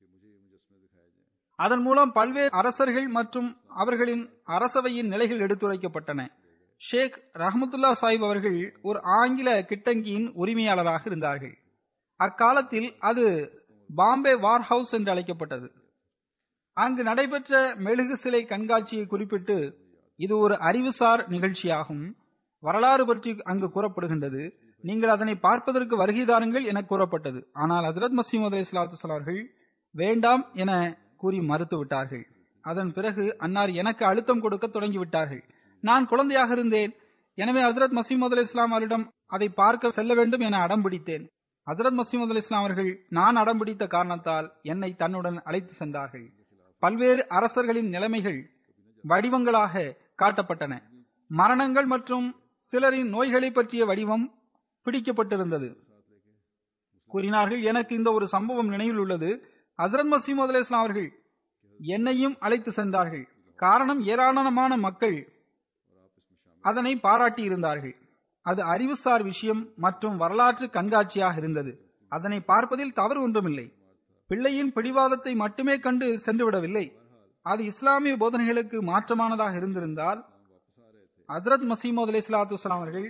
அதன் மூலம் பல்வேறு அரசர்கள் மற்றும் அவர்களின் அரசவையின் நிலைகள் எடுத்துரைக்கப்பட்டன ஷேக் ரஹமத்துல்லா சாஹிப் அவர்கள் ஒரு ஆங்கில கிட்டங்கியின் உரிமையாளராக இருந்தார்கள் அக்காலத்தில் அது பாம்பே வார் ஹவுஸ் என்று அழைக்கப்பட்டது அங்கு நடைபெற்ற மெழுகு சிலை கண்காட்சியை குறிப்பிட்டு இது ஒரு அறிவுசார் நிகழ்ச்சியாகும் வரலாறு பற்றி அங்கு கூறப்படுகின்றது நீங்கள் அதனை பார்ப்பதற்கு வருகை தாருங்கள் என கூறப்பட்டது ஆனால் ஹசரத் மசீமது அலி இஸ்லாத்து அவர்கள் வேண்டாம் என கூறி மறுத்து விட்டார்கள் அதன் பிறகு அன்னார் எனக்கு அழுத்தம் கொடுக்க தொடங்கிவிட்டார்கள் நான் குழந்தையாக இருந்தேன் எனவே ஹசரத் மசீமது அலி இஸ்லாம் அவரிடம் அதை பார்க்க செல்ல வேண்டும் என அடம் பிடித்தேன் ஹசரத் மசீமது அலி இஸ்லாம் அவர்கள் நான் அடம் பிடித்த காரணத்தால் என்னை தன்னுடன் அழைத்து சென்றார்கள் பல்வேறு அரசர்களின் நிலைமைகள் வடிவங்களாக காட்டப்பட்டன மரணங்கள் மற்றும் சிலரின் நோய்களை பற்றிய வடிவம் பிடிக்கப்பட்டிருந்தது கூறினார்கள் எனக்கு இந்த ஒரு சம்பவம் நினைவில் உள்ளது ஹசரத் மசீமது அலி இஸ்லாம் அவர்கள் என்னையும் அழைத்து சென்றார்கள் காரணம் ஏராளமான மக்கள் அதனை பாராட்டி இருந்தார்கள் அது அறிவுசார் விஷயம் மற்றும் வரலாற்று கண்காட்சியாக இருந்தது அதனை பார்ப்பதில் தவறு ஒன்றுமில்லை பிள்ளையின் பிடிவாதத்தை மட்டுமே கண்டு சென்றுவிடவில்லை அது இஸ்லாமிய போதனைகளுக்கு மாற்றமானதாக இருந்திருந்தால் ஹசரத் மசீமது அலி இஸ்லாத்து அவர்கள்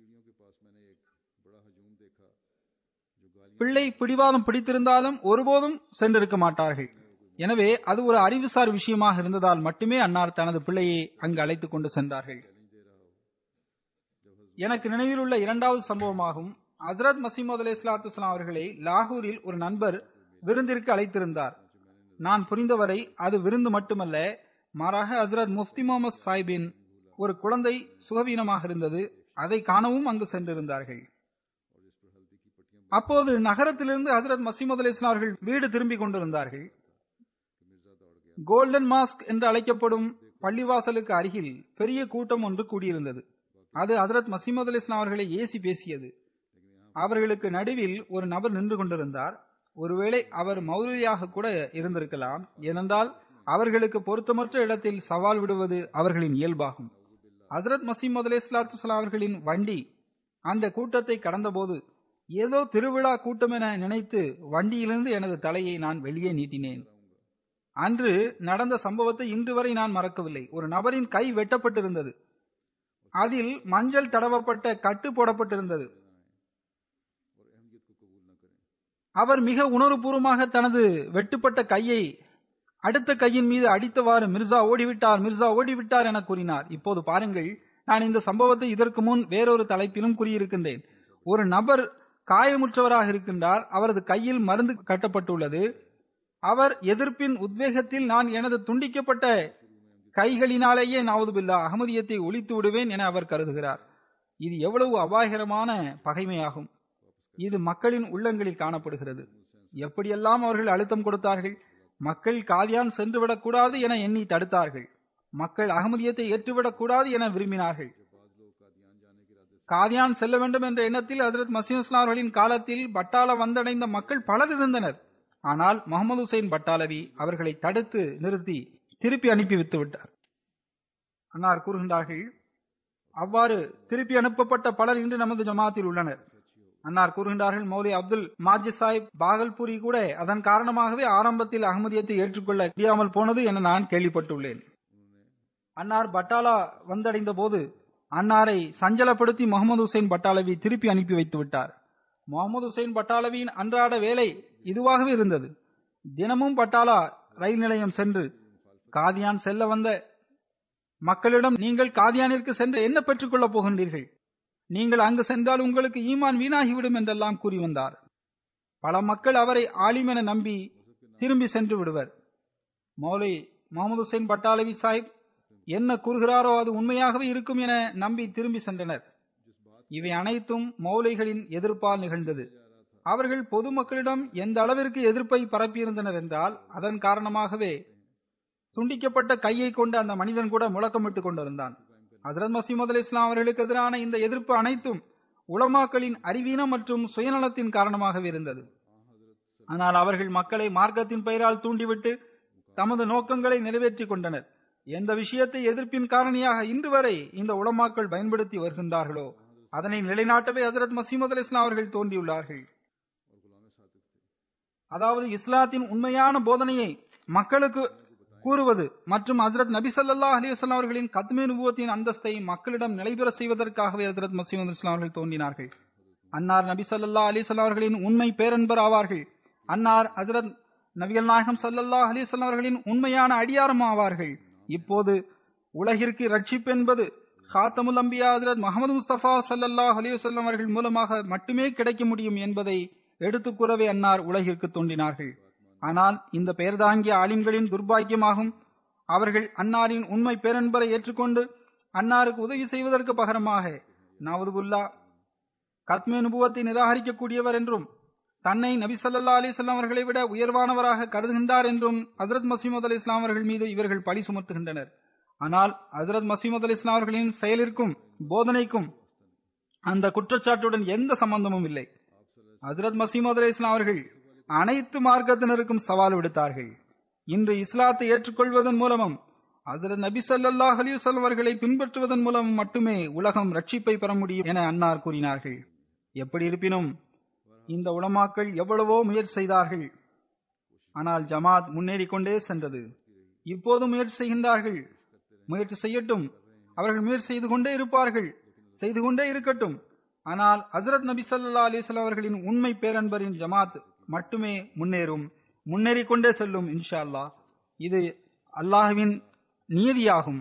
பிள்ளை பிடிவாதம் பிடித்திருந்தாலும் ஒருபோதும் சென்றிருக்க மாட்டார்கள் எனவே அது ஒரு அறிவுசார் விஷயமாக இருந்ததால் மட்டுமே அன்னார் தனது பிள்ளையை அங்கு அழைத்துக் கொண்டு சென்றார்கள் எனக்கு நினைவில் உள்ள இரண்டாவது சம்பவமாகும் ஹசரத் மசீமது அலி இஸ்லாத்து அவர்களை லாகூரில் ஒரு நண்பர் விருந்திற்கு அழைத்திருந்தார் நான் புரிந்தவரை அது விருந்து மட்டுமல்ல மாறாக ஹசரத் முஃப்தி முகமது சாஹிபின் ஒரு குழந்தை சுகவீனமாக இருந்தது அதை காணவும் அங்கு சென்றிருந்தார்கள் அப்போது நகரத்திலிருந்து ஹசரத் மசீமது அலி இஸ்லாம் அவர்கள் வீடு திரும்பிக் கொண்டிருந்தார்கள் கோல்டன் மாஸ்க் என்று அழைக்கப்படும் பள்ளிவாசலுக்கு அருகில் பெரிய கூட்டம் ஒன்று கூடியிருந்தது அது ஹசரத் மசீமது அலி இஸ்லாம் அவர்களை ஏசி பேசியது அவர்களுக்கு நடுவில் ஒரு நபர் நின்று கொண்டிருந்தார் ஒருவேளை அவர் மௌலியாக கூட இருந்திருக்கலாம் ஏனென்றால் அவர்களுக்கு பொருத்தமற்ற இடத்தில் சவால் விடுவது அவர்களின் இயல்பாகும் ஹசரத் மசீமது அலி இஸ்லாத்து அவர்களின் வண்டி அந்த கூட்டத்தை கடந்தபோது ஏதோ திருவிழா கூட்டம் என நினைத்து வண்டியிலிருந்து எனது தலையை நான் வெளியே நீட்டினேன் அன்று நடந்த சம்பவத்தை இன்று வரை நான் மறக்கவில்லை ஒரு நபரின் கை வெட்டப்பட்டிருந்தது அதில் மஞ்சள் தடவப்பட்ட கட்டு போடப்பட்டிருந்தது அவர் மிக உணர்வுபூர்வமாக தனது வெட்டுப்பட்ட கையை அடுத்த கையின் மீது அடித்தவாறு மிர்சா ஓடிவிட்டார் மிர்சா ஓடிவிட்டார் என கூறினார் இப்போது பாருங்கள் நான் இந்த சம்பவத்தை இதற்கு முன் வேறொரு தலைப்பிலும் கூறியிருக்கின்றேன் ஒரு நபர் காயமுற்றவராக இருக்கின்றார் அவரது கையில் மருந்து கட்டப்பட்டுள்ளது அவர் எதிர்ப்பின் உத்வேகத்தில் நான் எனது துண்டிக்கப்பட்ட கைகளினாலேயே நாவதுபில்லா அகமதியத்தை ஒழித்து விடுவேன் என அவர் கருதுகிறார் இது எவ்வளவு அபாயகரமான பகைமையாகும் இது மக்களின் உள்ளங்களில் காணப்படுகிறது எப்படியெல்லாம் அவர்கள் அழுத்தம் கொடுத்தார்கள் மக்கள் காதியான் சென்றுவிடக் கூடாது என எண்ணி தடுத்தார்கள் மக்கள் அகமதியத்தை ஏற்றுவிடக் கூடாது என விரும்பினார்கள் காதியான் செல்ல வேண்டும் என்ற எண்ணத்தில் ஹசரத் மசீம் இஸ்லாம் அவர்களின் காலத்தில் பட்டாள வந்தடைந்த மக்கள் பலர் இருந்தனர் ஆனால் முகமது ஹுசைன் பட்டாலவி அவர்களை தடுத்து நிறுத்தி திருப்பி அனுப்பி விட்டு விட்டார் அன்னார் கூறுகின்றார்கள் அவ்வாறு திருப்பி அனுப்பப்பட்ட பலர் இன்று நமது ஜமாத்தில் உள்ளனர் அன்னார் கூறுகின்றார்கள் மௌலி அப்துல் மாஜி சாஹிப் பாகல்பூரி கூட அதன் காரணமாகவே ஆரம்பத்தில் அகமதியத்தை ஏற்றுக்கொள்ள முடியாமல் போனது என நான் கேள்விப்பட்டுள்ளேன் அன்னார் பட்டாலா வந்தடைந்த போது அன்னாரை சஞ்சலப்படுத்தி முகமது ஹுசைன் பட்டாலவி திருப்பி அனுப்பி வைத்து விட்டார் முகமது ஹுசைன் பட்டாலவியின் அன்றாட வேலை இதுவாகவே இருந்தது தினமும் பட்டாலா ரயில் நிலையம் சென்று காதியான் செல்ல வந்த மக்களிடம் நீங்கள் காதியானிற்கு சென்று என்ன பெற்றுக் கொள்ளப் போகின்றீர்கள் நீங்கள் அங்கு சென்றால் உங்களுக்கு ஈமான் வீணாகிவிடும் என்றெல்லாம் கூறி வந்தார் பல மக்கள் அவரை ஆலிம் என நம்பி திரும்பி சென்று விடுவர் மௌலை முகமது ஹுசைன் பட்டாலவி சாஹிப் என்ன கூறுகிறாரோ அது உண்மையாகவே இருக்கும் என நம்பி திரும்பி சென்றனர் இவை அனைத்தும் மௌலைகளின் எதிர்ப்பால் நிகழ்ந்தது அவர்கள் பொதுமக்களிடம் எந்த அளவிற்கு எதிர்ப்பை பரப்பியிருந்தனர் என்றால் அதன் காரணமாகவே துண்டிக்கப்பட்ட கையை கொண்ட அந்த மனிதன் கூட முழக்கமிட்டுக் கொண்டிருந்தான் ஹசரத் மசீமது அலி இஸ்லாம் அவர்களுக்கு எதிரான இந்த எதிர்ப்பு அனைத்தும் உலமாக்களின் அறிவீனம் மற்றும் சுயநலத்தின் காரணமாகவே இருந்தது ஆனால் அவர்கள் மக்களை மார்க்கத்தின் பெயரால் தூண்டிவிட்டு தமது நோக்கங்களை நிறைவேற்றிக் கொண்டனர் எந்த விஷயத்தை எதிர்ப்பின் காரணியாக இன்று வரை இந்த உலமாக்கள் பயன்படுத்தி வருகின்றார்களோ அதனை நிலைநாட்டவே ஹசரத் மசீமது அலி இஸ்லாம் அவர்கள் தோன்றியுள்ளார்கள் அதாவது இஸ்லாத்தின் உண்மையான போதனையை மக்களுக்கு கூறுவது மற்றும் ஹசரத் நபி சல்லா அலிவசல்லாம் அவர்களின் கத்மே நுபுவத்தின் அந்தஸ்தை மக்களிடம் நிலைபெற செய்வதற்காகவே ஹசரத் மசீமது இஸ்லாம் அவர்கள் தோன்றினார்கள் அன்னார் நபி சல்லா அலிசல்லாம் அவர்களின் உண்மை பேரன்பர் ஆவார்கள் அன்னார் ஹசரத் நபிகள் நாயகம் சல்லல்லா அலிசல்லாம் அவர்களின் உண்மையான அடியாரம் ஆவார்கள் இப்போது உலகிற்கு ரட்சிப்பு என்பது ஹாத்தமுல் அம்பியா ஹசரத் முகமது முஸ்தபா சல்லல்லாஹ் அலிவசல்லாம் அவர்கள் மூலமாக மட்டுமே கிடைக்க முடியும் என்பதை எடுத்துக் கூறவே அன்னார் உலகிற்கு தோன்றினார்கள் ஆனால் இந்த பெயர்தாங்கிய ஆலிம்களின் துர்பாக்கியமாகும் அவர்கள் அன்னாரின் உண்மை பேரன்பரை ஏற்றுக்கொண்டு அன்னாருக்கு உதவி செய்வதற்கு பகரமாக நாவதுபுல்லா கத்மே நுபுவத்தை நிராகரிக்கக்கூடியவர் என்றும் தன்னை நபி சல்லா அலிஸ்லாம் அவர்களை விட உயர்வானவராக கருதுகின்றார் என்றும் ஹசரத் மசீமது அலி இஸ்லாம் அவர்கள் மீது இவர்கள் பழி சுமத்துகின்றனர் ஆனால் ஹசரத் மசீமது அலி இஸ்லாம் அவர்களின் செயலிற்கும் போதனைக்கும் அந்த குற்றச்சாட்டுடன் எந்த சம்பந்தமும் இல்லை ஹசரத் மசீமது அலி இஸ்லாம் அவர்கள் அனைத்து மார்க்கத்தினருக்கும் சவால் விடுத்தார்கள் இன்று இஸ்லாத்தை ஏற்றுக்கொள்வதன் மூலமும் ஹசரத் நபி சல்லாஹ் அலிவசல்லம் அவர்களை பின்பற்றுவதன் மூலம் மட்டுமே உலகம் ரட்சிப்பை பெற முடியும் என அன்னார் கூறினார்கள் எப்படி இருப்பினும் இந்த உலமாக்கள் எவ்வளவோ முயற்சி செய்தார்கள் ஆனால் ஜமாத் முன்னேறிக் கொண்டே சென்றது இப்போது முயற்சி செய்கின்றார்கள் முயற்சி செய்யட்டும் அவர்கள் முயற்சி செய்து கொண்டே இருப்பார்கள் செய்து கொண்டே இருக்கட்டும் ஆனால் ஹசரத் நபி சல்லா அலிஸ்லாம் அவர்களின் உண்மை பேரன்பரின் ஜமாத் மட்டுமே முன்னேறும் முன்னேறிக் கொண்டே செல்லும் இன்ஷா அல்லாஹ் இது அல்லாஹுவின் நியதியாகும்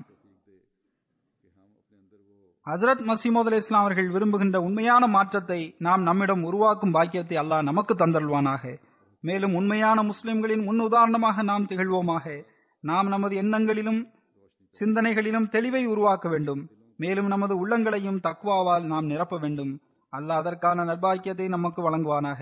ஹசரத் மசீமது அலி இஸ்லாம் அவர்கள் விரும்புகின்ற உண்மையான மாற்றத்தை நாம் நம்மிடம் உருவாக்கும் பாக்கியத்தை அல்லாஹ் நமக்கு தந்தருள்வானாக மேலும் உண்மையான முஸ்லிம்களின் முன் உதாரணமாக நாம் திகழ்வோமாக நாம் நமது எண்ணங்களிலும் சிந்தனைகளிலும் தெளிவை உருவாக்க வேண்டும் மேலும் நமது உள்ளங்களையும் தக்வாவால் நாம் நிரப்ப வேண்டும் அல்லாஹ் அதற்கான நற்பாக்கியத்தை நமக்கு வழங்குவானாக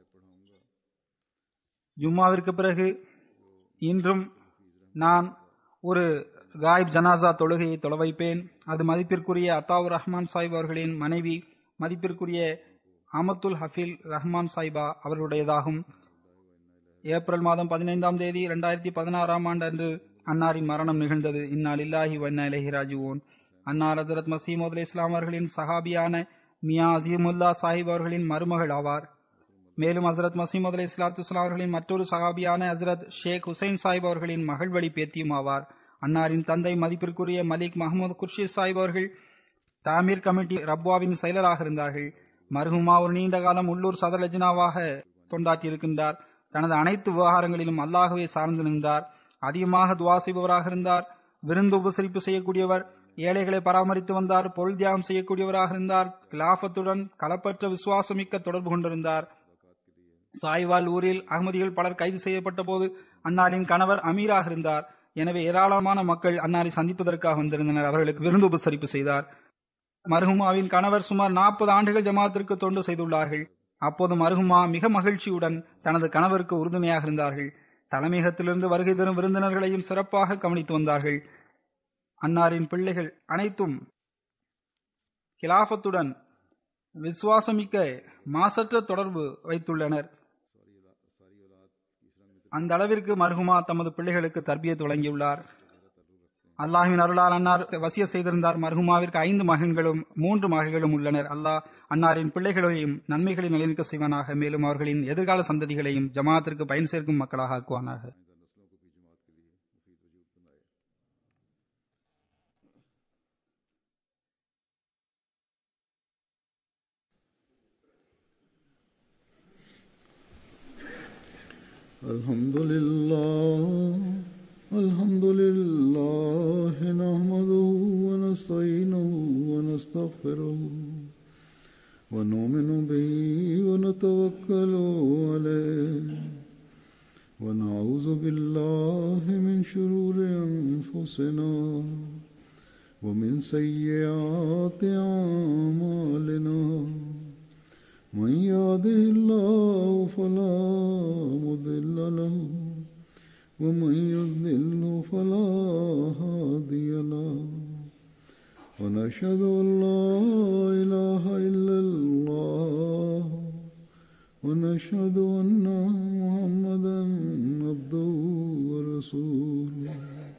ஜும்மாவிற்கு பிறகு இன்றும் நான் ஒரு காயிப் ஜனாசா தொழுகையை தொலை வைப்பேன் அது மதிப்பிற்குரிய அத்தாவுர் ரஹ்மான் சாஹிப் அவர்களின் மனைவி மதிப்பிற்குரிய அமத்துல் ஹஃபீல் ரஹ்மான் சாஹிபா அவர்களுடையதாகும் ஏப்ரல் மாதம் பதினைந்தாம் தேதி இரண்டாயிரத்தி பதினாறாம் ஆண்டு அன்று அன்னாரின் மரணம் நிகழ்ந்தது இன்னால் இல்லாஹி வண்ண இலஹி ராஜுவோன் அன்னார் ஹசரத் மசீமது அலி இஸ்லாம் அவர்களின் சஹாபியான மியா அசீமுல்லா சாஹிப் அவர்களின் மருமகள் ஆவார் மேலும் ஹசரத் மசீமது அலி இஸ்லாத்து அவர்களின் மற்றொரு சஹாபியான ஹசரத் ஷேக் ஹுசைன் சாஹிப் அவர்களின் மகள் வழி பேத்தியும் ஆவார் அன்னாரின் தந்தை மதிப்பிற்குரிய மலிக் மஹமூத் குர்ஷித் சாஹிப் அவர்கள் தாமீர் கமிட்டி ரப்வாவின் செயலராக இருந்தார்கள் மருகுமா ஒரு நீண்ட காலம் உள்ளூர் சதர் லஜ்னாவாக தொண்டாற்றியிருக்கின்றார் தனது அனைத்து விவகாரங்களிலும் அல்லாகவே சார்ந்து நின்றார் அதிகமாக துவா செய்பவராக இருந்தார் விருந்து உபசரிப்பு செய்யக்கூடியவர் ஏழைகளை பராமரித்து வந்தார் பொருள் தியாகம் செய்யக்கூடியவராக இருந்தார் கிலாபத்துடன் களப்பற்ற விசுவாசமிக்க தொடர்பு கொண்டிருந்தார் சாய்வால் ஊரில் அகமதிகள் பலர் கைது செய்யப்பட்ட போது அன்னாரின் கணவர் அமீராக இருந்தார் எனவே ஏராளமான மக்கள் அன்னாரை சந்திப்பதற்காக வந்திருந்தனர் அவர்களுக்கு விருந்து உபசரிப்பு செய்தார் மர்ஹுமாவின் கணவர் சுமார் நாற்பது ஆண்டுகள் ஜமாத்திற்கு தொண்டு செய்துள்ளார்கள் அப்போது மருகுமா மிக மகிழ்ச்சியுடன் தனது கணவருக்கு உறுதுணையாக இருந்தார்கள் தலைமையகத்திலிருந்து வருகை தரும் விருந்தினர்களையும் சிறப்பாக கவனித்து வந்தார்கள் அன்னாரின் பிள்ளைகள் அனைத்தும் கிலாபத்துடன் விசுவாசமிக்க மாசற்ற தொடர்பு வைத்துள்ளனர் அந்த அளவிற்கு மர்ஹுமா தமது பிள்ளைகளுக்கு தர்பியத் வழங்கியுள்ளார் அல்லாஹின் அருளால் அன்னார் வசிய செய்திருந்தார் மர்ஹுமாவிற்கு ஐந்து மகன்களும் மூன்று மகள்களும் உள்ளனர் அல்லாஹ் அன்னாரின் பிள்ளைகளையும் நன்மைகளின் நிலைநிற்க செய்வானாக மேலும் அவர்களின் எதிர்கால சந்ததிகளையும் ஜமாத்திற்கு பயன் சேர்க்கும் மக்களாக ஆக்குவானாக الحمد لله الحمد لله نحمده ونستعينه ونستغفره ونؤمن به ونتوكل عليه ونعوذ بالله من شرور أنفسنا ومن سيئات أعمالنا من يهده الله فلا مضل له ومن يضلل فلا هادي له ونشهد ان لا اله الا الله ونشهد ان محمدا عبده ورسوله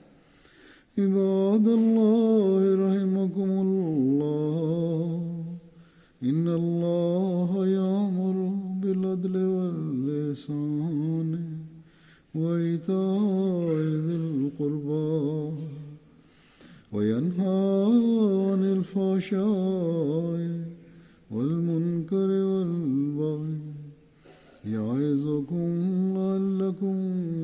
عباد الله رحمكم الله إن الله يأمر بالعدل واللسان وإيتاء ذي القربى وينهى عن الفحشاء والمنكر والبغي يعظكم لعلكم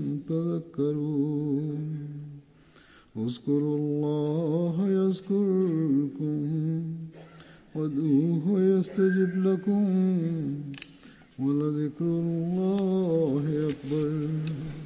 تذكرون اذكروا الله يذكركم وادعوه يستجب لكم ولذكر الله أكبر